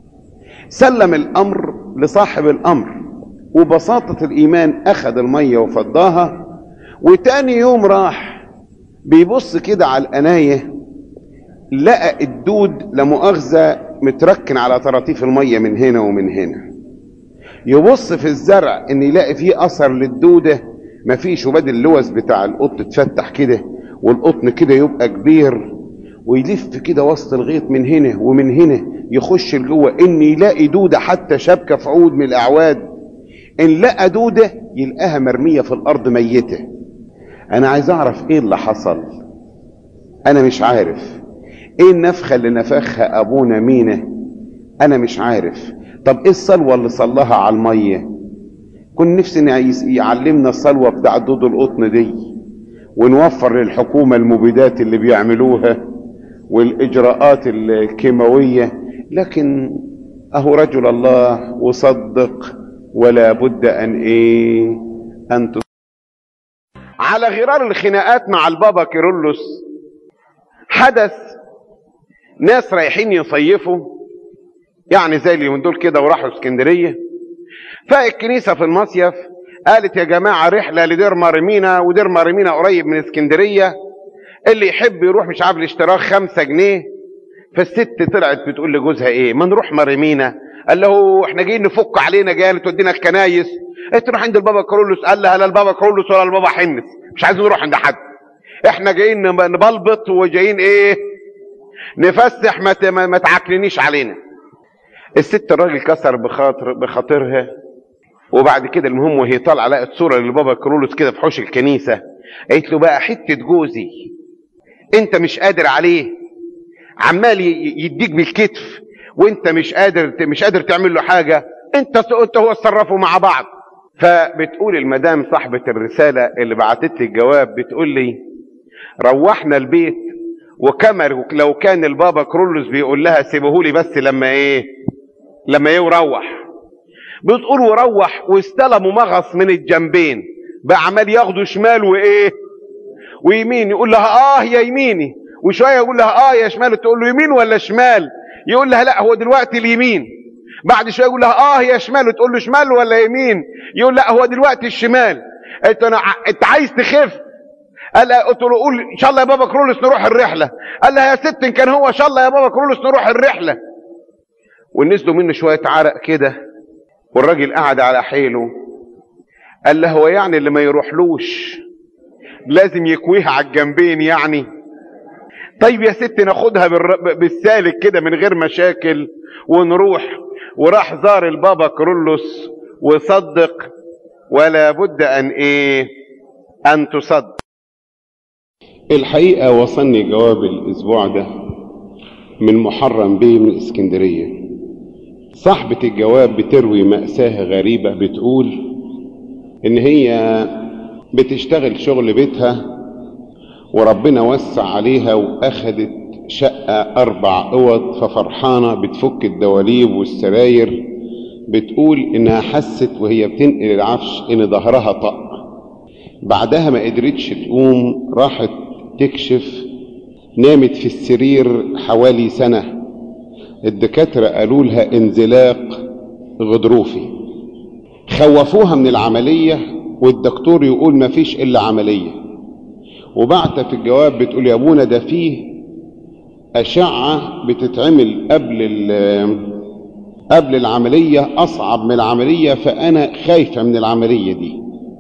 سلم الأمر لصاحب الأمر وبساطة الإيمان أخذ المية وفضاها وتاني يوم راح بيبص كده على القناية لقى الدود لمؤاخذة متركن على طراطيف المية من هنا ومن هنا يبص في الزرع ان يلاقي فيه اثر للدودة مفيش وبدل اللوز بتاع القط اتفتح كده والقطن كده يبقى كبير ويلف كده وسط الغيط من هنا ومن هنا يخش لجوه ان يلاقي دودة حتى شبكة في عود من الاعواد ان لقى دودة يلقاها مرمية في الارض ميتة انا عايز اعرف ايه اللي حصل انا مش عارف ايه النفخة اللي نفخها ابونا مينا انا مش عارف طب ايه الصلوة اللي صلاها على المية كن نفسي يعلمنا الصلوة بتاع دود القطن دي ونوفر للحكومة المبيدات اللي بيعملوها والاجراءات الكيماوية لكن اهو رجل الله وصدق ولا بد ان ايه ان على غرار الخناقات مع البابا كيرلس حدث ناس رايحين يصيفوا يعني زي اليومين دول كده وراحوا اسكندريه فالكنيسه في المصيف قالت يا جماعه رحله لدير مارمينا ودير مارمينا قريب من اسكندريه اللي يحب يروح مش عارف الاشتراك خمسة جنيه فالست طلعت بتقول لجوزها ايه ما نروح مريمينا قال له احنا جايين نفك علينا جايه تودينا الكنايس قلت نروح عند البابا كرولوس قال لها لا البابا كرولوس ولا البابا حنس مش عايزين نروح عند حد احنا جايين نبلبط وجايين ايه نفسح ما ت- ما ما تعكننيش علينا الست الراجل كسر بخاطر بخاطرها وبعد كده المهم وهي طالعه لقت صوره للبابا كرولوس كده في حوش الكنيسه قالت له بقى حته جوزي انت مش قادر عليه عمال ي- يديك بالكتف وانت مش قادر مش قادر تعمل له حاجه انت انت هو اتصرفوا مع بعض فبتقول المدام صاحبه الرساله اللي بعتت لي الجواب بتقول لي روحنا البيت وكما لو كان البابا كرولوس بيقول لها سيبهولي بس لما ايه لما يروح بتقول وروح واستلموا مغص من الجنبين بقى عمال ياخدوا شمال وايه ويمين يقول لها اه يا يميني وشويه يقول لها اه يا شمال تقول له يمين ولا شمال يقول لها لا هو دلوقتي اليمين بعد شويه يقول لها اه يا شمال وتقول له شمال ولا يمين يقول لا هو دلوقتي الشمال قلت انا ع- انت عايز تخف قال لها- قلت له قول ان شاء الله يا بابا كرولوس نروح الرحله قال لها يا ست ان كان هو ان شاء الله يا بابا كرولوس نروح الرحله ونزلوا منه شويه عرق كده والراجل قعد على حيله قال له هو يعني اللي ما يروحلوش لازم يكويها على الجنبين يعني طيب يا ست ناخدها بالر- بالسالك كده من غير مشاكل ونروح وراح زار البابا كرولوس وصدق ولا بد ان ايه ان تصدق الحقيقة وصلني جواب الاسبوع ده من محرم بيه من اسكندرية صاحبة الجواب بتروي مأساة غريبة بتقول ان هي بتشتغل شغل بيتها وربنا وسع عليها واخدت شقة اربع اوض ففرحانة بتفك الدواليب والسراير بتقول انها حست وهي بتنقل العفش ان ظهرها طق بعدها ما قدرتش تقوم راحت تكشف نامت في السرير حوالي سنة الدكاترة قالوا لها انزلاق غضروفي خوفوها من العملية والدكتور يقول ما فيش الا عملية وبعت في الجواب بتقول يا ابونا ده فيه أشعة بتتعمل قبل ال- قبل العملية أصعب من العملية فأنا خايفة من العملية دي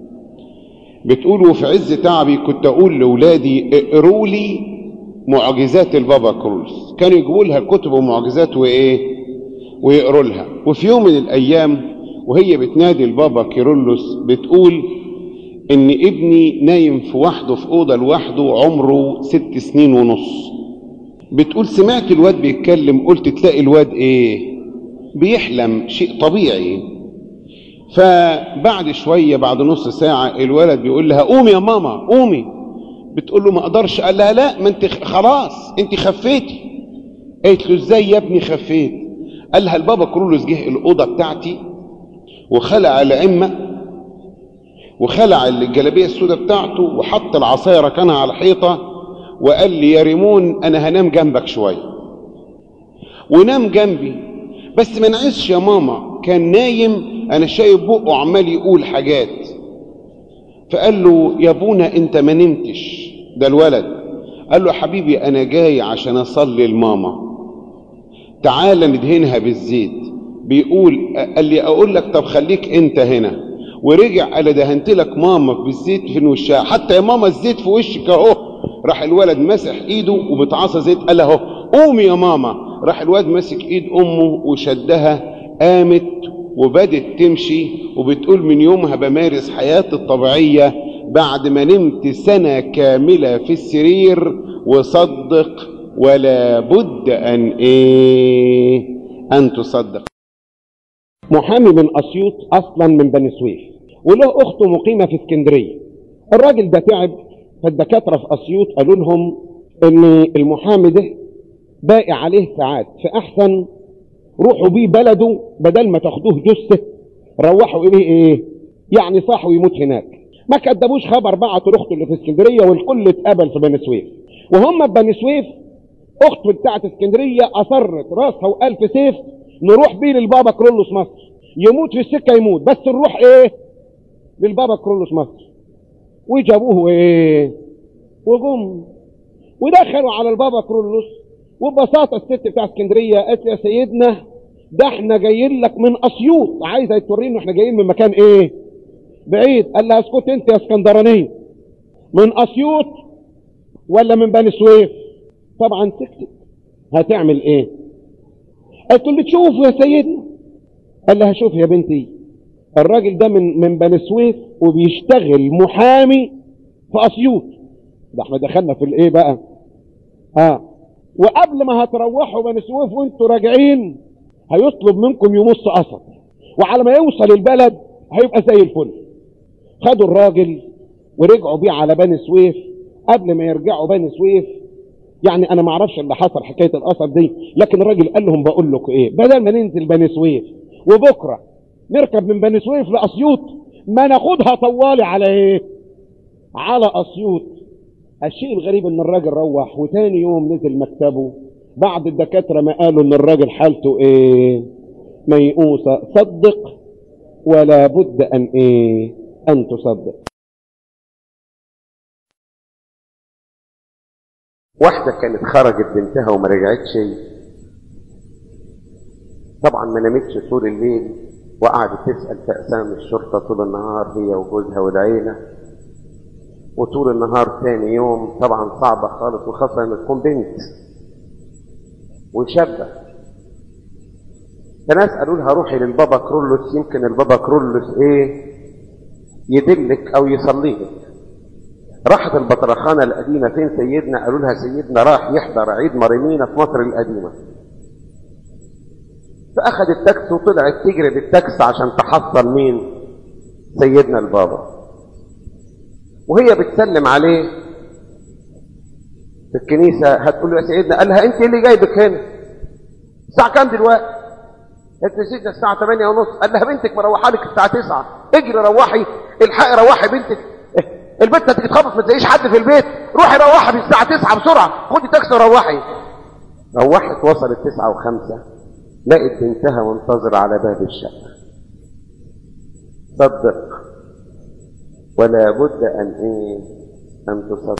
بتقول وفي عز تعبي كنت أقول لأولادي اقروا لي معجزات البابا كرولس كانوا يجيبوا لها كتب ومعجزات وإيه ويقروا لها وفي يوم من الأيام وهي بتنادي البابا كيرلس بتقول ان ابني نايم في وحده في اوضه لوحده عمره ست سنين ونص بتقول سمعت الواد بيتكلم قلت تلاقي الواد ايه بيحلم شيء طبيعي فبعد شويه بعد نص ساعه الولد بيقول لها قومي يا ماما قومي بتقول له ما اقدرش قال لها لا ما انت خ- خلاص انت خفيتي قالت له ازاي يا ابني خفيت قال لها البابا كرولوس جه الاوضه بتاعتي وخلع العمه وخلع الجلابيه السوداء بتاعته وحط العصايه ركنها على الحيطه وقال لي يا ريمون انا هنام جنبك شويه ونام جنبي بس ما نعسش يا ماما كان نايم انا شايف بقه عمال يقول حاجات فقال له يا ابونا انت ما نمتش ده الولد قال له حبيبي انا جاي عشان اصلي لماما تعال ندهنها بالزيت بيقول قال لي اقول لك طب خليك انت هنا ورجع قال دهنت لك ماما بالزيت في وشها حتى يا ماما الزيت في وشك اهو راح الولد مسح ايده وبتعصى زيت قال اهو قومي يا ماما راح الواد ماسك ايد امه وشدها قامت وبدت تمشي وبتقول من يومها بمارس حياتي الطبيعية بعد ما نمت سنة كاملة في السرير وصدق ولا بد ان ايه ان تصدق محامي من اسيوط اصلا من بني سويف وله اخته مقيمه في اسكندريه الراجل ده تعب فالدكاتره في اسيوط قالوا لهم ان المحامي ده باقي عليه ساعات فاحسن روحوا بيه بلده بدل ما تاخدوه جثه روحوا اليه ايه يعني صاحوا يموت هناك ما كدبوش خبر بعتوا لاخته اللي في اسكندريه والكل اتقبل في بني سويف وهم في بني سويف اخته بتاعت اسكندريه اصرت راسها والف سيف نروح بيه للبابا كرولوس مصر يموت في السكه يموت بس نروح ايه للبابا كرولوس مصر وجابوه ايه وجم ودخلوا على البابا كرولوس وببساطه الست بتاع اسكندريه قالت يا سيدنا ده احنا جايين لك من اسيوط عايزه تورينا احنا جايين من مكان ايه بعيد قال لها اسكت انت يا اسكندرانيه من اسيوط ولا من بني سويف طبعا سكتت هتعمل ايه قالت له تشوفوا يا سيدنا قال لها شوف يا بنتي الراجل ده من من بني سويف وبيشتغل محامي في اسيوط ده احنا دخلنا في الايه بقى ها وقبل ما هتروحوا بني سويف وانتوا راجعين هيطلب منكم يمص قصب وعلى ما يوصل البلد هيبقى زي الفل خدوا الراجل ورجعوا بيه على بني سويف قبل ما يرجعوا بني سويف يعني انا ما اعرفش اللي حصل حكايه القصب دي لكن الراجل قال لهم بقول لكم ايه بدل ما ننزل بني سويف وبكره نركب من بني سويف لاسيوط ما ناخدها طوالي على ايه على اسيوط الشيء الغريب ان الراجل روح وتاني يوم نزل مكتبه بعد الدكاتره ما قالوا ان الراجل حالته ايه ميؤوسه صدق ولا بد ان ايه ان تصدق واحدة كانت خرجت بنتها وما رجعتش طبعا ما نامتش طول الليل وقعدت تسأل في أقسام الشرطة طول النهار هي وجوزها والعيلة وطول النهار تاني يوم طبعا صعبة خالص وخاصة لما تكون بنت وشابة فناس قالوا لها روحي للبابا كرولوس يمكن البابا كرولوس ايه يدلك او يصليلك راحت البطرخانة القديمة فين سيدنا قالوا لها سيدنا راح يحضر عيد مريمينا في مصر القديمة فأخذت تاكس وطلعت تجري بالتاكس عشان تحصل مين سيدنا البابا وهي بتسلم عليه في الكنيسة هتقول له يا سيدنا قال لها انت اللي جايبك هنا الساعة كام دلوقتي قالت له سيدنا الساعة 8 ونص قال لها بنتك مروحة لك الساعة 9 اجري روحي الحقي روحي بنتك البنت هتيجي تخبط ما تلاقيش حد في البيت روحي روحي بالساعة 9 بسرعة خدي تاكسي وروحي روحت وصلت 9 و5 لقت بنتها منتظرة على باب الشقة صدق ولا بد ان ايه ان تصدق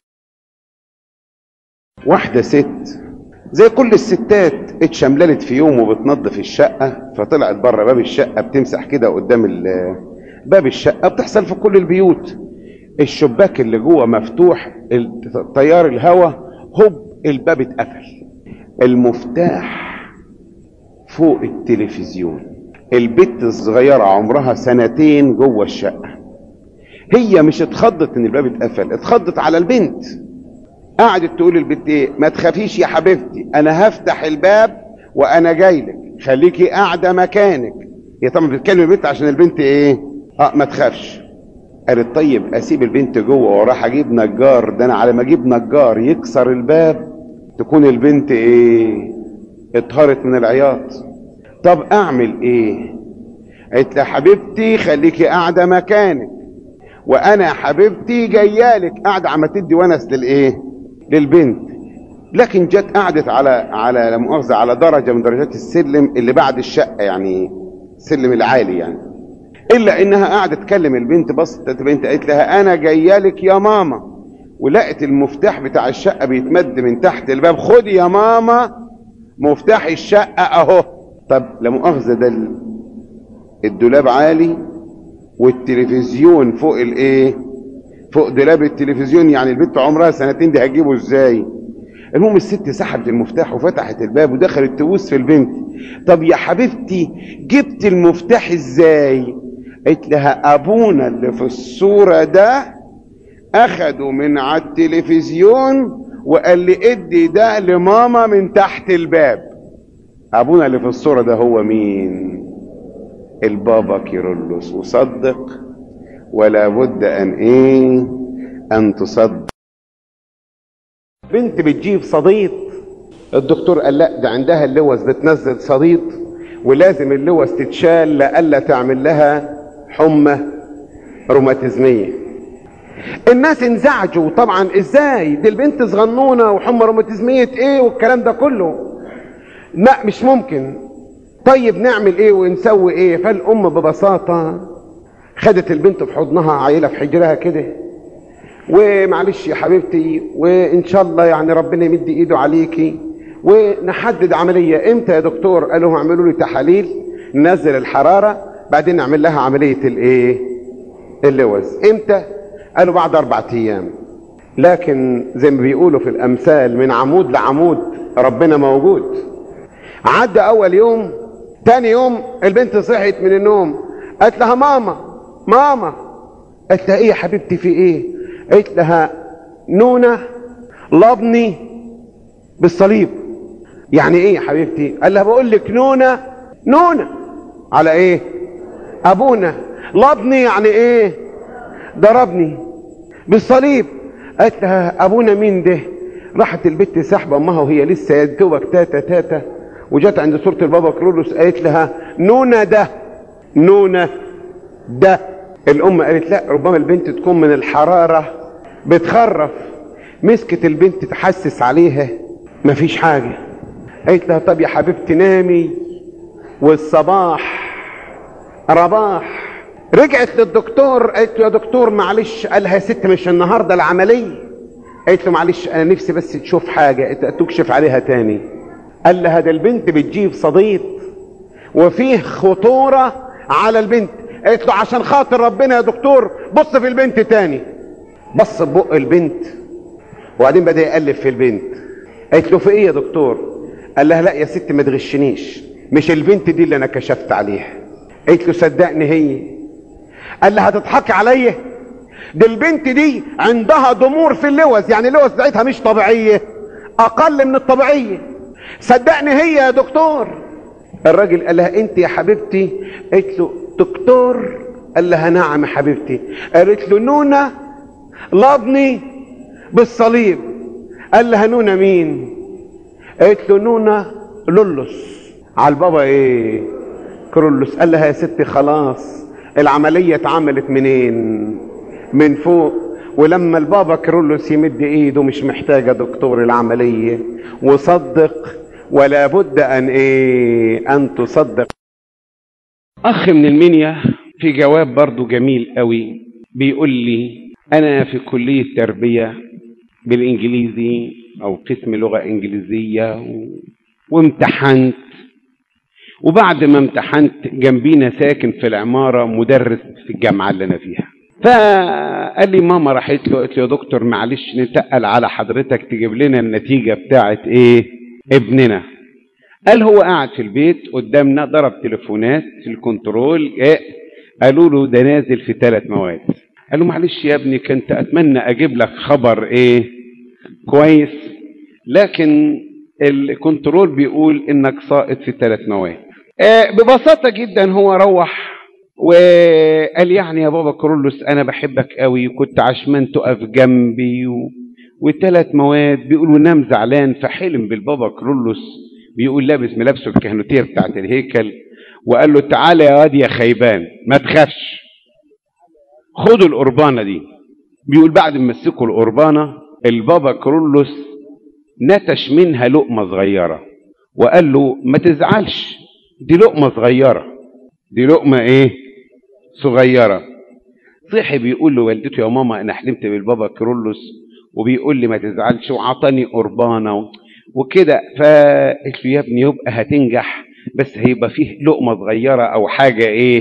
واحدة ست زي كل الستات اتشمللت في يوم وبتنظف الشقة فطلعت بره باب الشقة بتمسح كده قدام ال- باب الشقة بتحصل في كل البيوت الشباك اللي جوه مفتوح ال- تيار الهواء هوب الباب اتقفل المفتاح فوق التلفزيون البت الصغيرة عمرها سنتين جوه الشقة هي مش اتخضت ان الباب اتقفل اتخضت على البنت قعدت تقول للبنت ايه ما تخافيش يا حبيبتي انا هفتح الباب وانا جاي لك خليكي قاعده مكانك هي طبعا بتتكلم البنت عشان البنت ايه اه ما تخافش قالت طيب اسيب البنت جوه وراح اجيب نجار ده انا على ما اجيب نجار يكسر الباب تكون البنت ايه اتهرت من العياط طب اعمل ايه قالت لها حبيبتي خليكي قاعده مكانك وانا يا حبيبتي جايالك قاعده عم تدي ونس للايه للبنت لكن جت قعدت على على لا مؤاخذه على درجه من درجات السلم اللي بعد الشقه يعني السلم العالي يعني الا انها قاعده تكلم البنت بصت البنت قالت لها انا جايالك يا ماما ولقت المفتاح بتاع الشقه بيتمد من تحت الباب خدي يا ماما مفتاح الشقه اهو طب لا مؤاخذه ده ال- الدولاب عالي والتلفزيون فوق الايه فوق دولاب التلفزيون يعني البنت عمرها سنتين دي هتجيبه ازاي المهم الست سحبت المفتاح وفتحت الباب ودخلت تبص في البنت طب يا حبيبتي جبت المفتاح ازاي قالت لها ابونا اللي في الصورة ده اخده من على التلفزيون وقال لي ادي ده لماما من تحت الباب ابونا اللي في الصورة ده هو مين البابا كيرلس وصدق ولا بد ان ايه ان تصدق بنت بتجيب صديد الدكتور قال لا ده عندها اللوز بتنزل صديد ولازم اللوز تتشال لألا تعمل لها حمى روماتيزمية الناس انزعجوا طبعا ازاي دي البنت صغنونة وحمى روماتيزمية ايه والكلام ده كله لا مش ممكن طيب نعمل ايه ونسوي ايه فالام ببساطة خدت البنت في حضنها عيلة في حجرها كده ومعلش يا حبيبتي وان شاء الله يعني ربنا يمد ايده عليكي ونحدد عمليه امتى يا دكتور قال لهم اعملوا لي تحاليل ننزل الحراره بعدين نعمل لها عمليه الايه اللوز امتى قالوا بعد اربع ايام لكن زي ما بيقولوا في الامثال من عمود لعمود ربنا موجود عدى اول يوم تاني يوم البنت صحيت من النوم قالت لها ماما ماما قالت لها ايه يا حبيبتي في ايه قالت لها نونة لبني بالصليب يعني ايه يا حبيبتي قال لها بقول لك نونة نونة على ايه ابونا لبني يعني ايه ضربني بالصليب قالت لها ابونا مين ده راحت البت سحبه امها وهي لسه يا دوبك تاتا تاتا وجت عند صوره البابا كرولوس قالت لها نونا ده نونا ده الام قالت لا ربما البنت تكون من الحراره بتخرف مسكت البنت تحسس عليها مفيش حاجه قالت لها طب يا حبيبتي نامي والصباح رباح رجعت للدكتور قالت له يا دكتور معلش قالها يا ست مش النهارده العمليه قالت له معلش انا نفسي بس تشوف حاجه تكشف عليها تاني قال لها ده البنت بتجيب صديد وفيه خطوره على البنت قالت له عشان خاطر ربنا يا دكتور بص في البنت تاني بص ببق البنت وبعدين بدا يقلب في البنت قالت له في ايه يا دكتور قال لها لا يا ست ما تغشنيش مش البنت دي اللي انا كشفت عليها قالت له صدقني هي قال لها هتضحكي عليا دي البنت دي عندها ضمور في اللوز يعني اللوز بتاعتها مش طبيعيه اقل من الطبيعيه صدقني هي يا دكتور الراجل قال لها انت يا حبيبتي قالت له دكتور قال لها نعم يا حبيبتي قالت له نونا لبني بالصليب قال لها نونا مين قالت له نونا لولس على البابا ايه كرولوس قال لها يا ستي خلاص العملية اتعملت منين من فوق ولما البابا كرولوس يمد ايده مش محتاجة دكتور العملية وصدق ولا بد ان ايه ان تصدق اخ من المنيا في جواب برضو جميل قوي بيقول لي انا في كلية تربية بالانجليزي او قسم لغة انجليزية و... وامتحنت وبعد ما امتحنت جنبينا ساكن في العمارة مدرس في الجامعة اللي أنا فيها فقال لي ماما راحت له قالت له يا دكتور معلش نتقل على حضرتك تجيب لنا النتيجة بتاعت ايه ابننا قال هو قاعد في البيت قدامنا ضرب تليفونات في الكنترول إيه قالوا له ده نازل في ثلاث مواد قال له معلش يا ابني كنت اتمنى اجيب لك خبر ايه كويس لكن الكنترول بيقول انك ساقط في ثلاث مواد آه ببساطه جدا هو روح وقال يعني يا بابا كرولوس انا بحبك قوي وكنت عشمان تقف جنبي و... وثلاث مواد بيقولوا نام زعلان فحلم بالبابا كرولوس بيقول لابس ملابسه الكهنوتيه بتاعت الهيكل وقال له تعالى يا واد يا خيبان ما تخافش خدوا القربانه دي بيقول بعد ما مسكوا القربانه البابا كرولوس نتش منها لقمه صغيره وقال له ما تزعلش دي لقمه صغيره دي لقمه ايه صغيره صحي بيقول لوالدته يا ماما انا حلمت بالبابا كرولوس وبيقول لي ما تزعلش وعطاني قربانه وكده فقلت له يا ابني يبقى هتنجح بس هيبقى فيه لقمه صغيره او حاجه ايه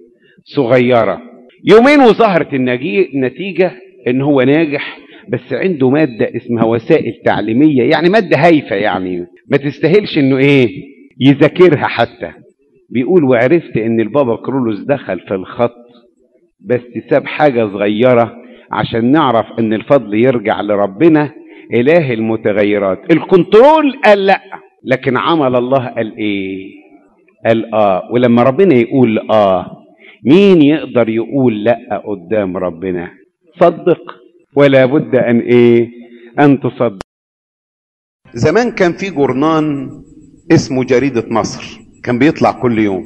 صغيره يومين وظهرت النتيجه ان هو ناجح بس عنده ماده اسمها وسائل تعليميه يعني ماده هايفه يعني ما تستاهلش انه ايه يذاكرها حتى بيقول وعرفت ان البابا كرولوس دخل في الخط بس ساب حاجه صغيره عشان نعرف ان الفضل يرجع لربنا اله المتغيرات الكنترول قال لا لكن عمل الله قال ايه قال اه ولما ربنا يقول اه مين يقدر يقول لا قدام ربنا صدق ولا بد ان ايه ان تصدق زمان كان في جورنان اسمه جريدة مصر كان بيطلع كل يوم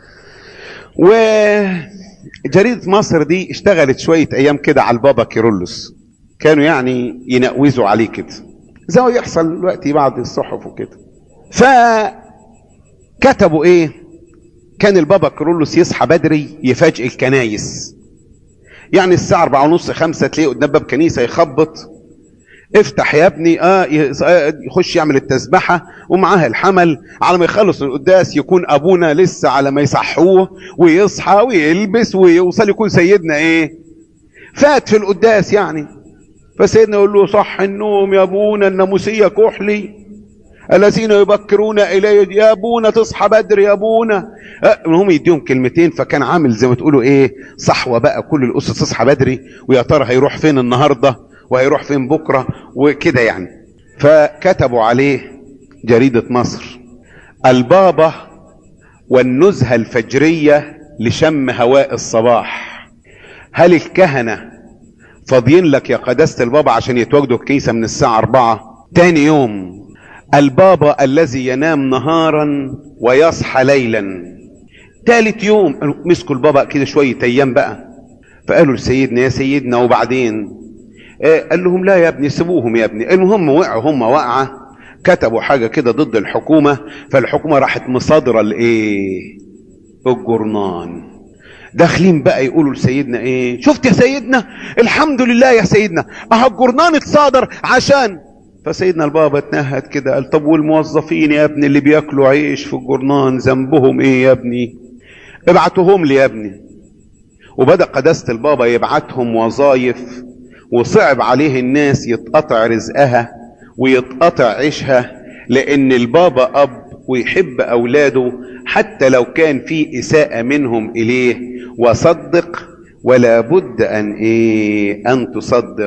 وجريدة مصر دي اشتغلت شوية ايام كده على البابا كيرلس كانوا يعني ينقوزوا عليه كده زي ما يحصل دلوقتي بعض الصحف وكده فكتبوا ايه كان البابا كيرلس يصحى بدري يفاجئ الكنايس يعني الساعة أربعة ونص خمسة تلاقيه قدام باب كنيسة يخبط افتح يا ابني اه يس- آه، يخش يعمل التسبحه ومعاه الحمل على ما يخلص القداس يكون ابونا لسه على ما يصحوه ويصحى ويلبس ويوصل يكون سيدنا ايه فات في القداس يعني فسيدنا يقول له صح النوم يا ابونا الناموسيه كحلي الذين يبكرون الي يا ابونا تصحى بدري يا ابونا أه، هم يديهم كلمتين فكان عامل زي ما تقولوا ايه صحوه بقى كل الاسس تصحى بدري ويا ترى هيروح فين النهارده وهيروح فين بكره وكده يعني فكتبوا عليه جريده مصر البابا والنزهه الفجريه لشم هواء الصباح هل الكهنه فاضيين لك يا قداسه البابا عشان يتواجدوا الكنيسه من الساعه 4 تاني يوم البابا الذي ينام نهارا ويصحى ليلا تالت يوم مسكوا البابا كده شوية ايام بقى فقالوا لسيدنا يا سيدنا وبعدين آه قال لهم لا يا ابني سيبوهم يا ابني المهم وقعوا هم وقعة كتبوا حاجة كده ضد الحكومة فالحكومة راحت مصادرة الايه الجرنان داخلين بقى يقولوا لسيدنا ايه شفت يا سيدنا الحمد لله يا سيدنا اه الجرنان اتصادر عشان فسيدنا البابا اتنهد كده قال طب والموظفين يا ابني اللي بياكلوا عيش في الجرنان ذنبهم ايه يا ابني ابعتوهم لي يا ابني وبدأ قداسة البابا يبعتهم وظايف وصعب عليه الناس يتقطع رزقها ويتقطع عيشها لان البابا اب ويحب اولاده حتى لو كان في اساءة منهم اليه وصدق ولا بد ان ايه ان تصدق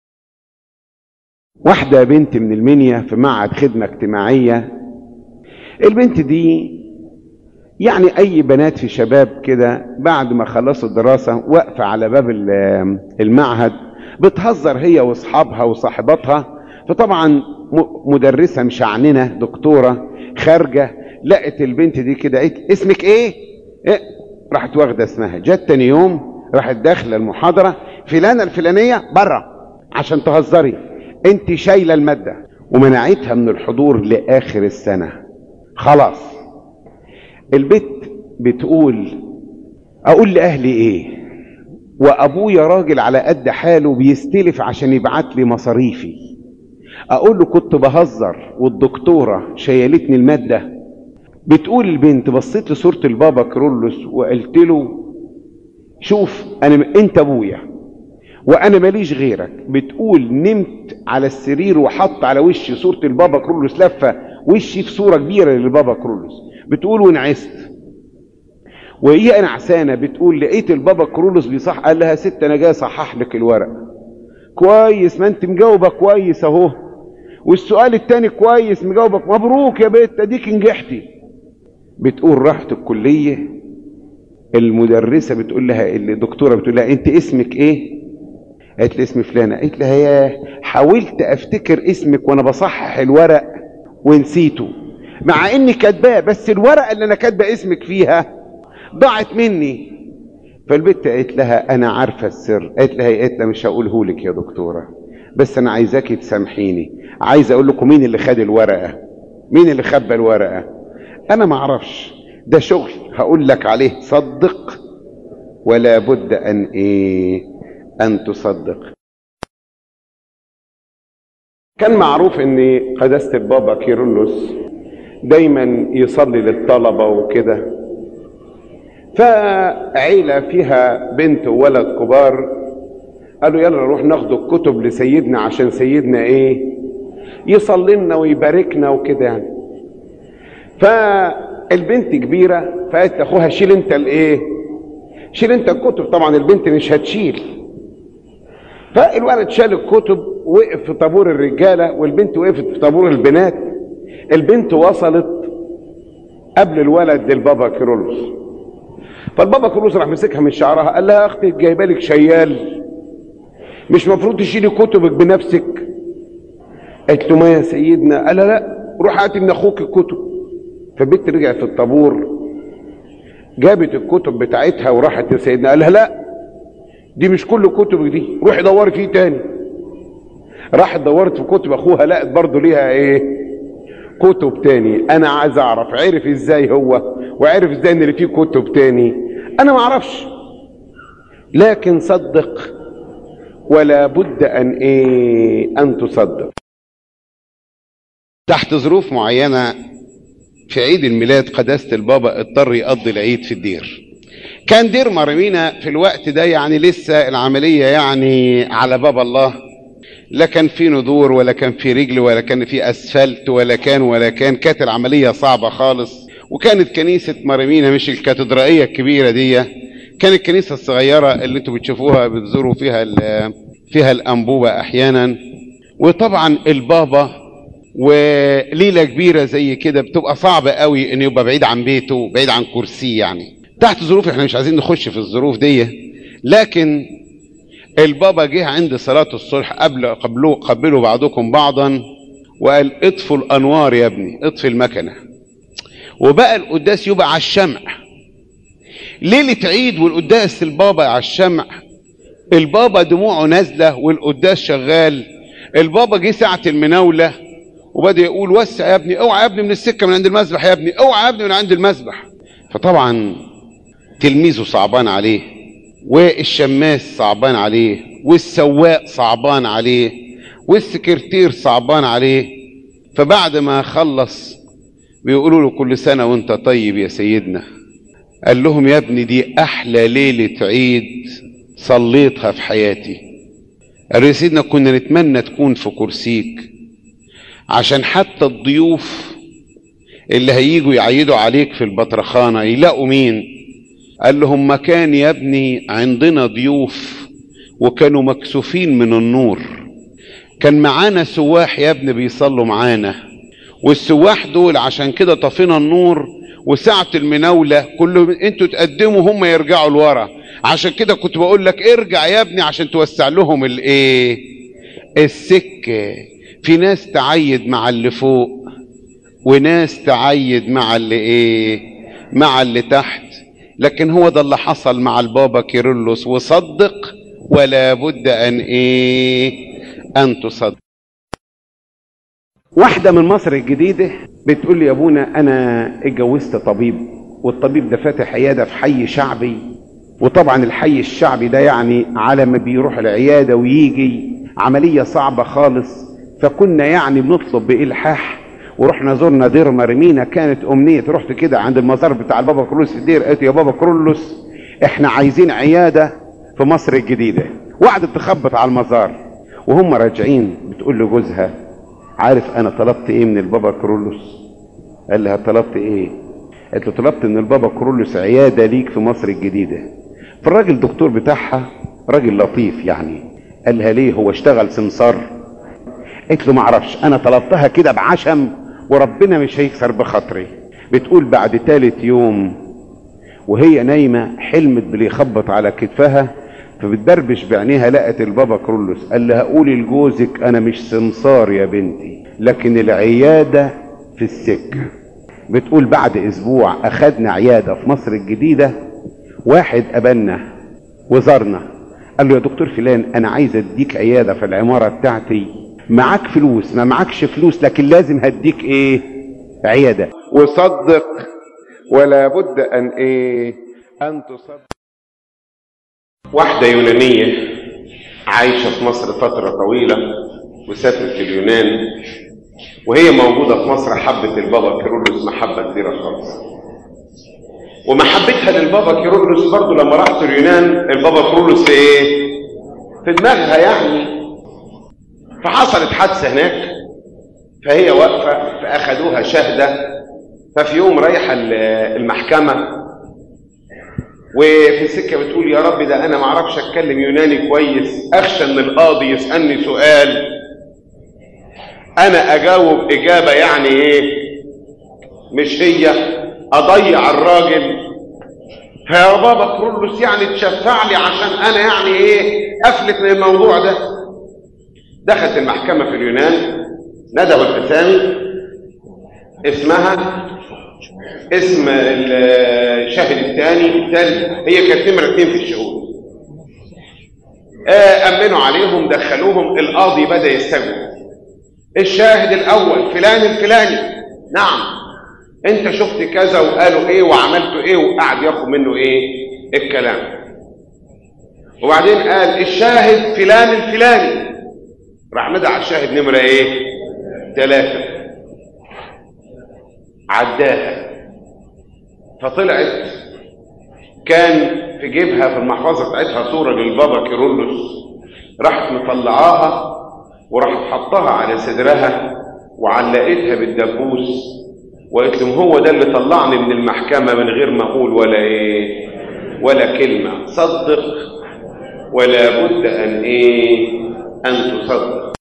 واحدة بنت من المنيا في معهد خدمة اجتماعية البنت دي يعني اي بنات في شباب كده بعد ما خلصوا الدراسة واقفة على باب ال- المعهد بتهزر هي واصحابها وصاحباتها فطبعا م- مدرسة مش عننا دكتورة خارجة لقت البنت دي كده قالت اسمك ايه؟ إيه؟ راحت واخدة اسمها جت تاني يوم راحت داخلة المحاضرة فلانة الفلانية بره عشان تهزري انت شايلة المادة ومنعتها من الحضور لآخر السنة خلاص البت بتقول اقول لاهلي ايه وابويا راجل على قد حاله بيستلف عشان يبعت لي مصاريفي اقول له كنت بهزر والدكتوره شيلتني الماده بتقول البنت بصيت لصوره البابا كرولوس وقلت له شوف انا انت ابويا وانا ماليش غيرك بتقول نمت على السرير وحط على وشي صورة البابا كرولوس لفة وشي في صورة كبيرة للبابا كرولوس بتقول ونعست وهي نعسانة بتقول لقيت البابا كرولوس بيصح قال لها ست انا جاي اصحح لك الورق كويس ما انت مجاوبة كويس اهو والسؤال التاني كويس مجاوبك مبروك يا بنت اديك نجحتي بتقول رحت الكلية المدرسة بتقول لها الدكتورة بتقول لها انت اسمك ايه قالت لي اسمي فلانة قالت لها يا حاولت افتكر اسمك وانا بصحح الورق ونسيته مع اني كاتباه بس الورقة اللي انا كاتبه اسمك فيها ضاعت مني فالبت قالت لها انا عارفة السر قالت لها قالت لها مش هقوله لك يا دكتورة بس انا عايزاكي تسامحيني عايز اقول لكم مين اللي خد الورقة مين اللي خبى الورقة انا ما اعرفش ده شغل هقول لك عليه صدق ولا بد ان ايه ان تصدق كان معروف ان قداسة البابا كيرلس دايما يصلي للطلبة وكده فعيلة فيها بنت وولد كبار قالوا يلا نروح ناخد الكتب لسيدنا عشان سيدنا ايه يصلي لنا ويباركنا وكده يعني فالبنت كبيرة فقالت لاخوها شيل انت الايه شيل انت الكتب طبعا البنت مش هتشيل فالولد شال الكتب وقف في طابور الرجاله والبنت وقفت في طابور البنات البنت وصلت قبل الولد للبابا كيرلس فالبابا كيرلس راح مسكها من شعرها قال لها يا اختي جايبه لك شيال مش مفروض تشيلي كتبك بنفسك قالت له ما يا سيدنا قال لها لا روح هاتي من اخوك الكتب فالبنت رجعت في الطابور جابت الكتب بتاعتها وراحت لسيدنا قال لها لا دي مش كل كتبك دي روحي دوري فيه تاني راحت دورت في كتب اخوها لقت برضه ليها ايه كتب تاني انا عايز اعرف عرف ازاي هو وعرف ازاي ان اللي فيه كتب تاني انا ما اعرفش لكن صدق ولا بد ان ايه ان تصدق تحت ظروف معينة في عيد الميلاد قداسة البابا اضطر يقضي العيد في الدير كان دير مرمينا في الوقت ده يعني لسه العملية يعني على باب الله لا كان في ندور ولا كان في رجل ولا كان في اسفلت ولا كان ولا كان كانت العملية صعبة خالص وكانت كنيسة مرمينا مش الكاتدرائية الكبيرة دي كانت الكنيسة الصغيرة اللي انتوا بتشوفوها بتزوروا فيها فيها الأنبوبة أحيانا وطبعا البابا وليلة كبيرة زي كده بتبقى صعبة قوي انه يبقى بعيد عن بيته بعيد عن كرسيه يعني تحت ظروف احنا مش عايزين نخش في الظروف دي لكن البابا جه عند صلاة الصلح قبل قبلوا قبلوا بعضكم بعضا وقال اطفوا الانوار يا ابني اطفي المكنة وبقى القداس يبقى على الشمع ليلة عيد والقداس البابا على الشمع البابا دموعه نازلة والقداس شغال البابا جه ساعة المناولة وبدأ يقول وسع يا ابني اوعى يا ابني من السكة من عند المسبح يا ابني اوعى يا ابني من عند المسبح فطبعا تلميذه صعبان عليه والشماس صعبان عليه والسواق صعبان عليه والسكرتير صعبان عليه فبعد ما خلص بيقولوا له كل سنة وانت طيب يا سيدنا قال لهم يا ابني دي احلى ليلة عيد صليتها في حياتي قالوا يا سيدنا كنا نتمنى تكون في كرسيك عشان حتى الضيوف اللي هيجوا يعيدوا عليك في البطرخانة يلاقوا مين قال لهم مكان يا ابني عندنا ضيوف وكانوا مكسوفين من النور كان معانا سواح يا ابني بيصلوا معانا والسواح دول عشان كده طفينا النور وساعة المناولة كله انتوا تقدموا هم يرجعوا لورا عشان كده كنت بقول لك ارجع يا ابني عشان توسع لهم الايه السكة في ناس تعيد مع اللي فوق وناس تعيد مع اللي ايه مع اللي تحت لكن هو ده اللي حصل مع البابا كيرلس وصدق ولا بد ان ايه ان تصدق واحدة من مصر الجديدة بتقول لي يا ابونا انا اتجوزت طبيب والطبيب ده فاتح عيادة في حي شعبي وطبعا الحي الشعبي ده يعني على ما بيروح العيادة ويجي عملية صعبة خالص فكنا يعني بنطلب بإلحاح ورحنا زرنا دير مرمينا كانت أمنية رحت كده عند المزار بتاع البابا كرولوس في الدير قلت يا بابا كرولوس احنا عايزين عيادة في مصر الجديدة وقعدت تخبط على المزار وهم راجعين بتقول لجوزها عارف انا طلبت ايه من البابا كرولوس قال لها طلبت ايه قالت له طلبت من البابا كرولوس عيادة ليك في مصر الجديدة فالراجل الدكتور بتاعها راجل لطيف يعني قال لها ليه هو اشتغل سمسار قلت له معرفش انا طلبتها كده بعشم وربنا مش هيكسر بخاطري بتقول بعد تالت يوم وهي نايمة حلمت باللي يخبط على كتفها فبتدربش بعينيها لقت البابا كرولوس قال لها قولي لجوزك انا مش سمسار يا بنتي لكن العيادة في السكة بتقول بعد اسبوع اخدنا عيادة في مصر الجديدة واحد قابلنا وزارنا قال له يا دكتور فلان انا عايز اديك عيادة في العمارة بتاعتي معاك فلوس ما معكش فلوس لكن لازم هديك ايه عيادة وصدق ولا بد ان ايه ان تصدق واحدة يونانية عايشة في مصر فترة طويلة وسافرت اليونان وهي موجودة في مصر حبت البابا كيرلس محبة كبيرة خالص ومحبتها للبابا كيرلس برضه لما راحت اليونان البابا كيرلس في ايه؟ في دماغها يعني فحصلت حادثة هناك فهي واقفة فأخدوها شهدة ففي يوم رايحة المحكمة وفي السكة بتقول يا رب ده أنا معرفش أتكلم يوناني كويس أخشى إن القاضي يسألني سؤال أنا أجاوب إجابة يعني إيه مش هي أضيع الراجل فيا بابا كرولوس يعني تشفع لي عشان أنا يعني إيه أفلت من الموضوع ده دخلت المحكمة في اليونان ندبوا الأسامي اسمها اسم الشاهد الثاني الثالث هي كانت نمرة اثنين في الشهود أمنوا عليهم دخلوهم القاضي بدأ يستجوب الشاهد الأول فلان الفلاني نعم أنت شفت كذا وقالوا إيه وعملتوا إيه وقعد ياخد منه إيه الكلام وبعدين قال الشاهد فلان الفلاني راح ندى على الشاهد نمرة ايه ثلاثة عداها فطلعت كان في جيبها في المحفظة بتاعتها صورة للبابا كيرلس راحت مطلعاها وراحت حطها على صدرها وعلقتها بالدبوس وقالت لهم هو ده اللي طلعني من المحكمة من غير ما أقول ولا إيه ولا كلمة صدق ولا بد أن إيه أن تصدق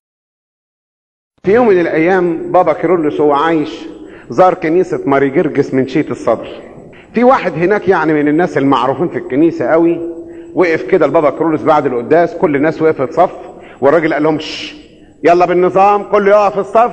في يوم من الايام بابا كيرلس وهو عايش زار كنيسة ماري جرجس من شيت الصدر في واحد هناك يعني من الناس المعروفين في الكنيسة قوي وقف كده البابا كيرلس بعد القداس كل الناس وقفت صف والراجل قال لهم شش يلا بالنظام كله يقف في الصف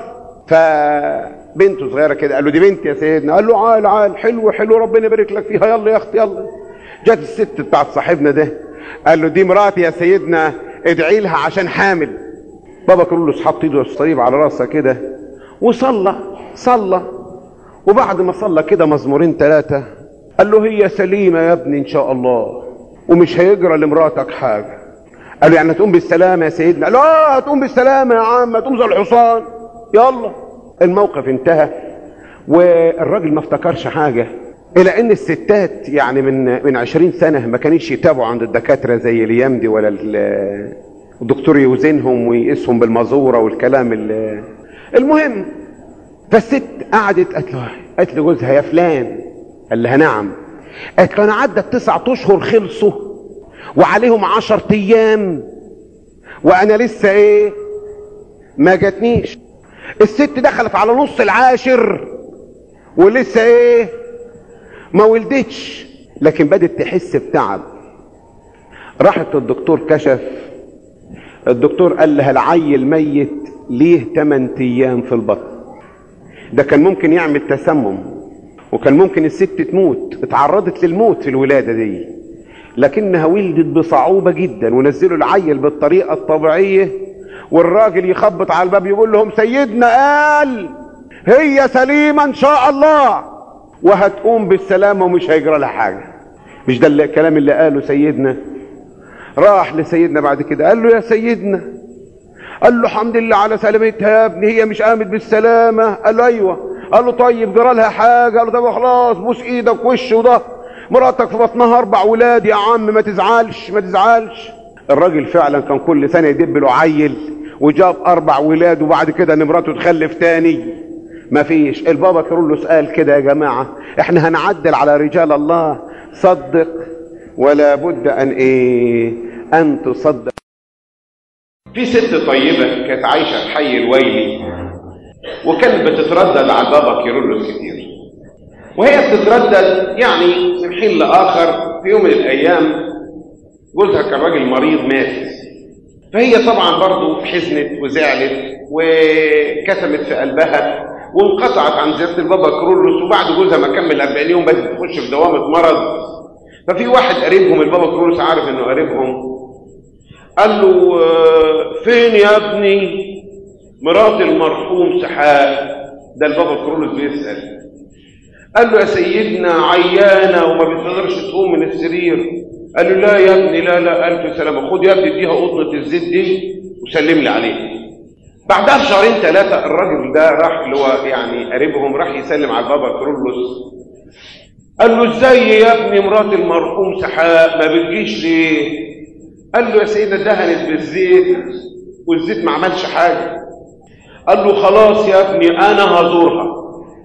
فبنته صغيرة كده قال له دي بنتي يا سيدنا قال له عال عال حلو حلو ربنا يبارك لك فيها يلا يا اختي يلا جت الست بتاعت صاحبنا ده قال له دي مراتي يا سيدنا ادعي لها عشان حامل بابا كيرلس حط ايده الصليب على راسها كده وصلى صلى وبعد ما صلى كده مزمورين ثلاثة قال له هي سليمة يا ابني ان شاء الله ومش هيجرى لمراتك حاجة قال له يعني هتقوم بالسلامة يا سيدنا قال له اه هتقوم بالسلامة يا عم هتقوم زي الحصان يلا الموقف انتهى والراجل ما افتكرش حاجة الى ان الستات يعني من من 20 سنة ما كانش يتابعوا عند الدكاترة زي الايام دي ولا ال- الدكتور يوزنهم ويقيسهم بالمزورة والكلام ال- المهم فالست قعدت قالت له قالت لجوزها يا فلان قال لها نعم قالت له انا عدت تسعة اشهر خلصوا وعليهم عشر ايام وانا لسه ايه ما جاتنيش الست دخلت على نص العاشر ولسه ايه ما ولدتش لكن بدت تحس بتعب راحت الدكتور كشف الدكتور قال لها العيل ميت ليه 8 ايام في البطن ده كان ممكن يعمل تسمم وكان ممكن الست تموت اتعرضت للموت في الولادة دي لكنها ولدت بصعوبة جدا ونزلوا العيل بالطريقة الطبيعية والراجل يخبط على الباب يقول لهم سيدنا قال هي سليمة ان شاء الله وهتقوم بالسلامة ومش هيجرى لها حاجة مش ده اللي- الكلام اللي قاله سيدنا راح لسيدنا بعد كده قال له يا سيدنا قال له الحمد لله على سلامتها يا ابني هي مش قامت بالسلامة قال له ايوه قال له طيب جرى لها حاجة قال له طب خلاص بوس ايدك وش وده مراتك في بطنها اربع ولاد يا عم ما تزعلش ما تزعلش الراجل فعلا كان كل سنة يدب له عيل وجاب اربع ولاد وبعد كده ان مراته تخلف تاني مفيش البابا كيرلس قال كده يا جماعة احنا هنعدل على رجال الله صدق ولا بد ان ايه ان تصدق في ست طيبة كانت عايشة في حي الويلي وكانت بتتردد على بابا كيرلس كتير وهي بتتردد يعني من حين لآخر في يوم من الأيام جوزها كان راجل مريض مات فهي طبعا برضو حزنت وزعلت وكتمت في قلبها وانقطعت عن زيارة البابا كيرلس وبعد جوزها ما كمل 40 يوم بدأت تخش في دوامة مرض ففي واحد قريبهم البابا كيرلس عارف انه قريبهم قال له آه، فين يا ابني مرات المرحوم سحاء ده البابا كرولوس بيسأل قال له يا سيدنا عيانة وما بتقدرش تقوم من السرير قال له لا يا ابني لا لا ألف سلامة خد يا ابني اديها قطنة الزيت دي وسلم لي عليها بعدها بشهرين ثلاثة الراجل ده راح اللي هو يعني قريبهم راح يسلم على البابا كرولوس قال له ازاي يا ابني مرات المرحوم سحاء ما بتجيش ليه قال له يا سيدنا دهنت بالزيت والزيت ما عملش حاجه قال له خلاص يا ابني انا هزورها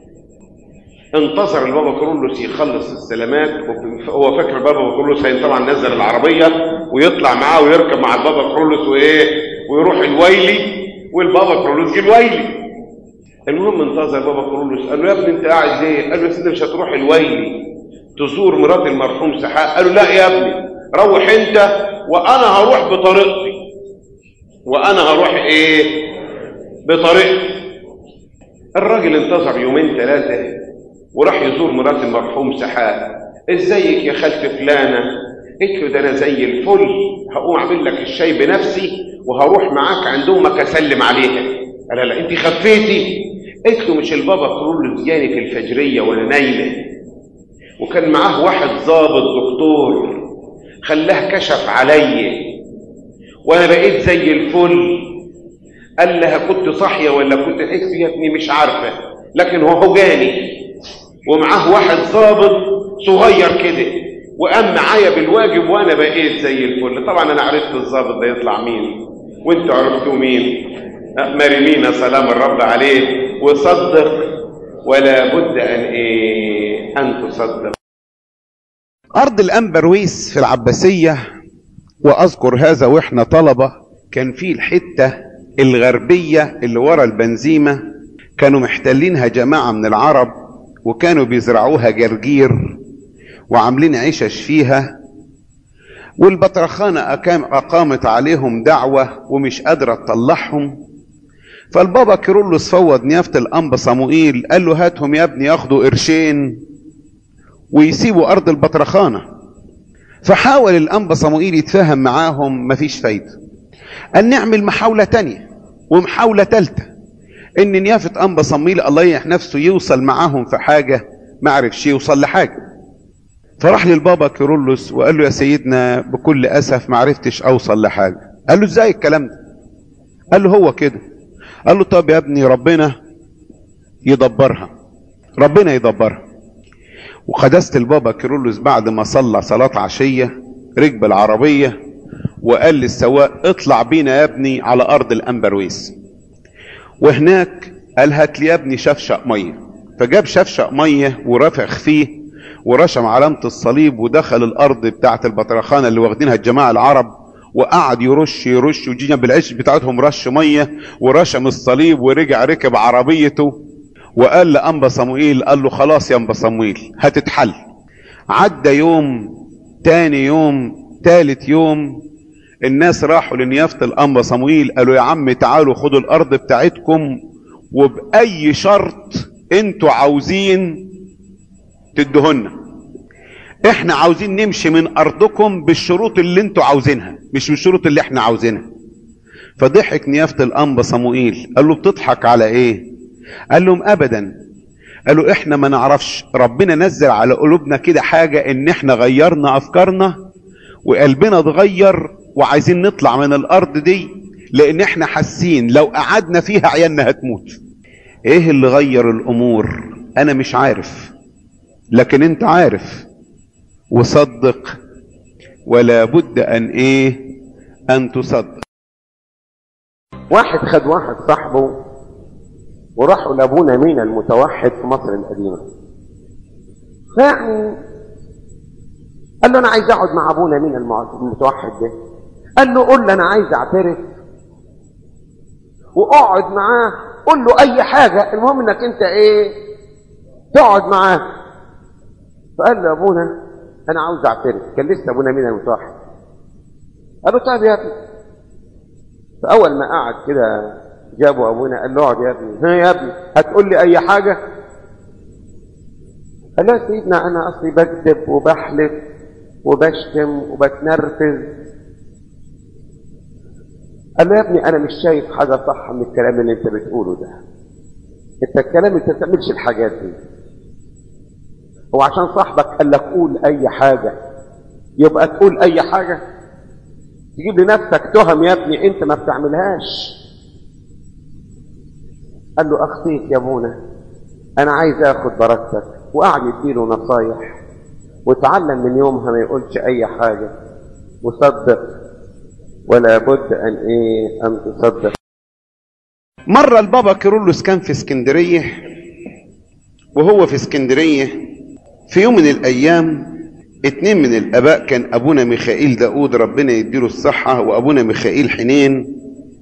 انتظر البابا كرولوس يخلص السلامات وف- هو فاكر البابا كرولوس هي طبعا نزل العربيه ويطلع معاه ويركب مع البابا كرولوس وايه ويروح الويلي والبابا كرولوس جه الويلي المهم انتظر بابا كرولوس قال له يا ابني انت قاعد ليه؟ قال له يا سيدي مش هتروح الويلي تزور مرات المرحوم سحاء قال له لا يا ابني روح انت وانا هروح بطريقتي وانا هروح ايه بطريقتي الراجل انتظر يومين ثلاثة وراح يزور مرات المرحوم سحاء ازيك يا خالتي فلانة قلت له ده انا زي الفل هقوم اعمل لك الشاي بنفسي وهروح معاك عند امك اسلم عليها قال لا انت خفيتي قلت له مش البابا كرولوس جاني في الفجرية وانا نايمة وكان معاه واحد ضابط دكتور خلاه كشف علي وانا بقيت زي الفل قال لها كنت صاحيه ولا كنت حس يا ابني مش عارفه لكن هو جاني ومعاه واحد ظابط صغير كده وقام معايا بالواجب وانا بقيت زي الفل طبعا انا عرفت الظابط ده يطلع مين وانتوا عرفتوا مين مريمينا سلام الرب عليه وصدق ولا بد ان ايه ان تصدق ارض الانبرويس في العباسيه واذكر هذا واحنا طلبه كان في الحته الغربيه اللي ورا البنزيمه كانوا محتلينها جماعه من العرب وكانوا بيزرعوها جرجير وعاملين عشش فيها والبطرخانة أقامت عليهم دعوة ومش قادرة تطلعهم فالبابا كيرلس فوض نيافة الأنبا صموئيل قال له هاتهم يا ابني ياخدوا قرشين ويسيبوا أرض البطرخانة فحاول الأنبا صموئيل يتفاهم معاهم مفيش فايدة قال نعمل محاولة تانية ومحاولة تالتة إن نيافة أنبا صموئيل الله يريح نفسه يوصل معاهم في حاجة ما عرفش يوصل لحاجة فراح للبابا كيرلس وقال له يا سيدنا بكل اسف ما عرفتش اوصل لحاجه قال له ازاي الكلام ده قال له هو كده قال له طب يا ابني ربنا يدبرها ربنا يدبرها وقداسة البابا كيرلس بعد ما صلى صلاة عشية ركب العربية وقال للسواق اطلع بينا يا ابني على أرض الأنبرويس وهناك قال هات لي يا ابني شفشق مية فجاب شفشق مية ورفخ فيه ورشم علامة الصليب ودخل الأرض بتاعة البطرخانة اللي واخدينها الجماعة العرب وقعد يرش يرش وجينا بالعيش بتاعتهم رش مية ورشم الصليب ورجع ركب عربيته وقال لأنبا صموئيل قال له خلاص يا أنبا صموئيل هتتحل عدى يوم تاني يوم تالت يوم الناس راحوا لنيافة الأنبا صموئيل قالوا يا عم تعالوا خدوا الأرض بتاعتكم وبأي شرط انتوا عاوزين تدهن احنا عاوزين نمشي من ارضكم بالشروط اللي انتوا عاوزينها مش بالشروط اللي احنا عاوزينها فضحك نيافة الانبا صموئيل قال له بتضحك على ايه قال لهم ابدا قالوا احنا ما نعرفش ربنا نزل على قلوبنا كده حاجة ان احنا غيرنا افكارنا وقلبنا اتغير وعايزين نطلع من الارض دي لان احنا حاسين لو قعدنا فيها عيالنا هتموت ايه اللي غير الامور انا مش عارف لكن انت عارف وصدق ولا بد ان ايه ان تصدق واحد خد واحد صاحبه وراحوا لابونا مينا المتوحد في مصر القديمه فيعني قال له انا عايز اقعد مع ابونا مينا المتوحد ده قال له قول له انا عايز اعترف واقعد معاه قول له اي حاجه المهم انك انت ايه تقعد معاه فقال له ابونا انا عاوز اعترف كان لسه ابونا مين المتوحد قال له طيب يا ابني فاول ما قعد كده جابوا ابونا قال له اقعد يا ابني ها يا ابني هتقول لي اي حاجه قال له يا سيدنا انا اصلي بكذب وبحلف وبشتم وبتنرفز قال له يا ابني انا مش شايف حاجه صح من الكلام اللي انت بتقوله ده انت الكلام انت ما تعملش الحاجات دي هو عشان صاحبك قال لك قول اي حاجه يبقى تقول اي حاجه تجيب لنفسك تهم يا ابني انت ما بتعملهاش قال له اخطيت يا ابونا انا عايز اخد بركتك وقعد يديله نصايح وتعلم من يومها ما يقولش اي حاجه وصدق ولا بد ان ايه ان تصدق مرة البابا كيرلس كان في اسكندرية وهو في اسكندرية في يوم من الأيام اتنين من الآباء كان أبونا ميخائيل داود ربنا يديله الصحة وأبونا ميخائيل حنين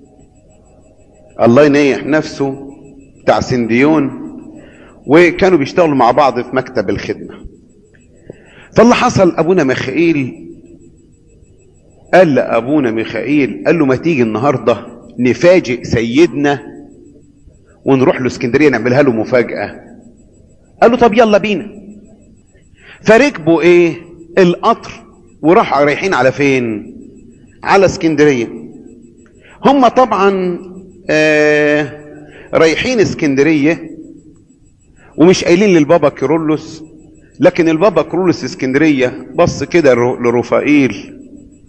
الله ينيح نفسه بتاع سنديون وكانوا بيشتغلوا مع بعض في مكتب الخدمة فاللي حصل أبونا ميخائيل قال لأبونا ميخائيل قال له ما تيجي النهارده نفاجئ سيدنا ونروح له اسكندريه نعملها له مفاجاه قال له طب يلا بينا فركبوا ايه القطر وراحوا رايحين على فين على اسكندريه هم طبعا آه رايحين اسكندريه ومش قايلين للبابا كيرلس لكن البابا كيرلس اسكندريه بص كده لرفائيل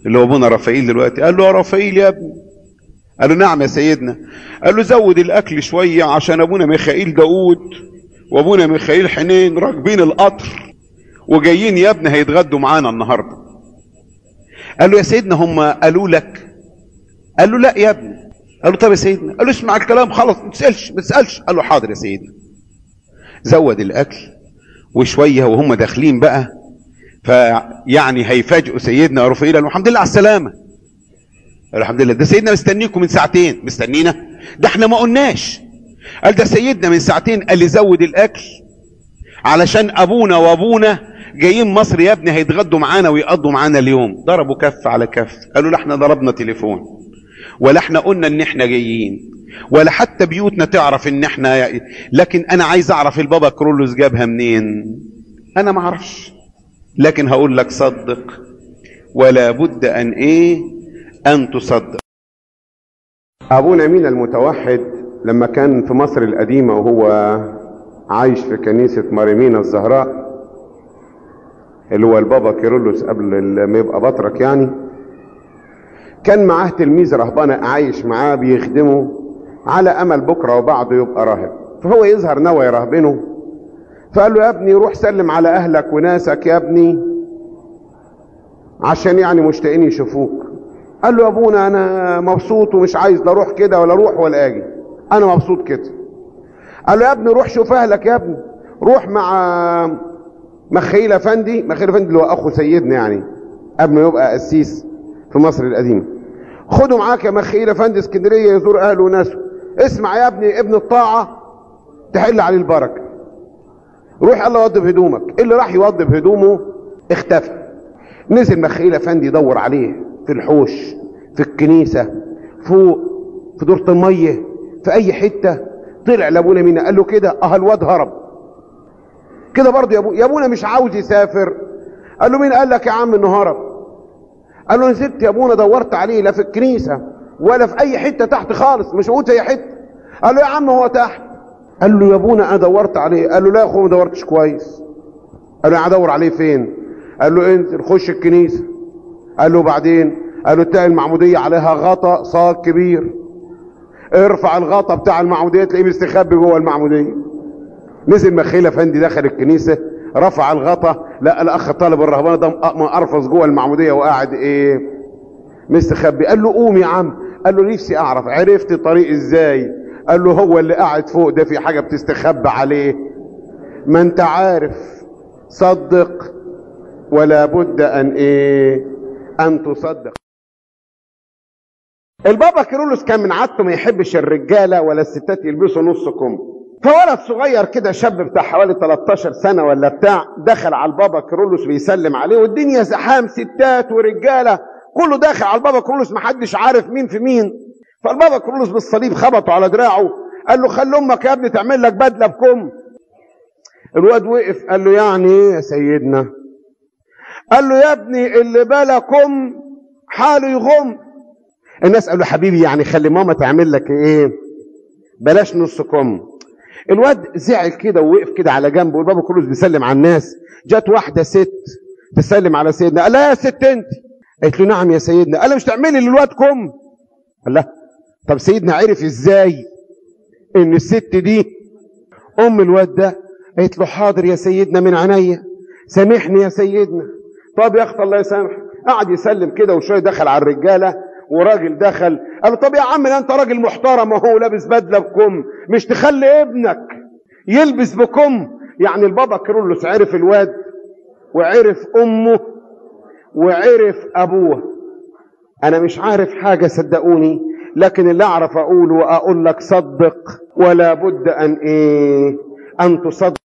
اللي هو ابونا رافائيل دلوقتي قال له يا رافائيل يا ابني قال له نعم يا سيدنا قال له زود الاكل شويه عشان ابونا ميخائيل داوود وابونا ميخائيل حنين راكبين القطر وجايين يا ابني هيتغدوا معانا النهارده قال له يا سيدنا هم قالوا لك قال له لا يا ابني قال له طب يا سيدنا قال له اسمع الكلام خلاص ما تسالش ما تسالش قال له حاضر يا سيدنا زود الاكل وشويه وهم داخلين بقى فيعني هيفاجئوا سيدنا رفيل قال له الحمد لله على السلامه قال له الحمد لله ده سيدنا مستنيكم من ساعتين مستنينا ده احنا ما قلناش قال ده سيدنا من ساعتين قال لي زود الاكل علشان ابونا وابونا جايين مصر يا ابني هيتغدوا معانا ويقضوا معانا اليوم ضربوا كف على كف قالوا لا احنا ضربنا تليفون ولا احنا قلنا ان احنا جايين ولا حتى بيوتنا تعرف ان احنا لكن انا عايز اعرف البابا كرولوس جابها منين انا ما اعرفش لكن هقول لك صدق ولا بد ان ايه ان تصدق أبونا مينا المتوحد لما كان في مصر القديمة وهو عايش في كنيسة ماريمينا الزهراء اللي هو البابا كيرلس قبل ما يبقى بطرك يعني كان معاه تلميذ رهبانة عايش معاه بيخدمه على أمل بكرة وبعده يبقى راهب فهو يظهر نوى يرهبنه فقال له يا ابني روح سلم على أهلك وناسك يا ابني عشان يعني مشتاقين يشوفوك قال له يا ابونا انا مبسوط ومش عايز لا اروح كده ولا اروح ولا اجي انا مبسوط كده قال له يا ابني روح شوف اهلك يا ابني روح مع مخيل افندي مخيل افندي اللي هو اخو سيدنا يعني قبل ما يبقى قسيس في مصر القديمه خده معاك يا مخيل افندي اسكندريه يزور اهله وناسه اسمع يا ابني ابن الطاعه تحل عليه البركه روح يلا وضب هدومك اللي راح يوضب هدومه اختفى نزل مخيل افندي يدور عليه في الحوش في الكنيسه فوق في دورة الميه في اي حته طلع لابونا مينا قال له كده اه الواد هرب كده برضه يا ابونا يا ابونا مش عاوز يسافر قال له مين قال لك يا عم انه هرب قال له نزلت يا ابونا دورت عليه لا في الكنيسه ولا في اي حته تحت خالص مش موجود في اي حته قال له يا عم هو تحت قال له يا ابونا انا دورت عليه قال له لا يا اخويا ما دورتش كويس قال له انا هدور عليه فين قال له انزل خش الكنيسه قال له بعدين قال له تلاقي المعموديه عليها غطا صاج كبير ارفع الغطا بتاع المعموديه تلاقيه مستخبي جوه المعموديه نزل مخيل افندي دخل الكنيسه رفع الغطا لقى الاخ طالب الرهبانه ده ارفص جوه المعموديه وقاعد ايه مستخبي قال له قوم يا عم قال له نفسي اعرف عرفت طريق ازاي قال له هو اللي قاعد فوق ده في حاجه بتستخبى عليه ما انت عارف صدق ولا بد ان ايه ان تصدق البابا كيرلس كان من عادته ما يحبش الرجاله ولا الستات يلبسوا نص كم فولد صغير كده شاب بتاع حوالي 13 سنه ولا بتاع دخل على البابا كيرلس بيسلم عليه والدنيا زحام ستات ورجاله كله داخل على البابا كيرلس محدش عارف مين في مين فالبابا كيرلس بالصليب خبطه على دراعه قال له خلي امك يا ابني تعمل لك بدله بكم الواد وقف قال له يعني ايه يا سيدنا قال له يا ابني اللي بالكم حاله يغم الناس قالوا حبيبي يعني خلي ماما تعمل لك ايه بلاش نص كم الواد زعل كده ووقف كده على جنبه والبابا كله بيسلم على الناس جت واحده ست تسلم على سيدنا قال لها يا ست انت قالت له نعم يا سيدنا قال مش تعملي للواد كم قال لها طب سيدنا عرف ازاي ان الست دي ام الواد ده قالت له حاضر يا سيدنا من عينيا سامحني يا سيدنا طب يا اخت الله يسامحك قعد يسلم كده وشويه دخل على الرجاله وراجل دخل قال له طب يا عم ده انت راجل محترم اهو لابس بدله بكم مش تخلي ابنك يلبس بكم يعني البابا كيرلس عرف الواد وعرف امه وعرف ابوه انا مش عارف حاجه صدقوني لكن اللي اعرف اقوله واقول لك صدق ولا بد ان ايه ان تصدق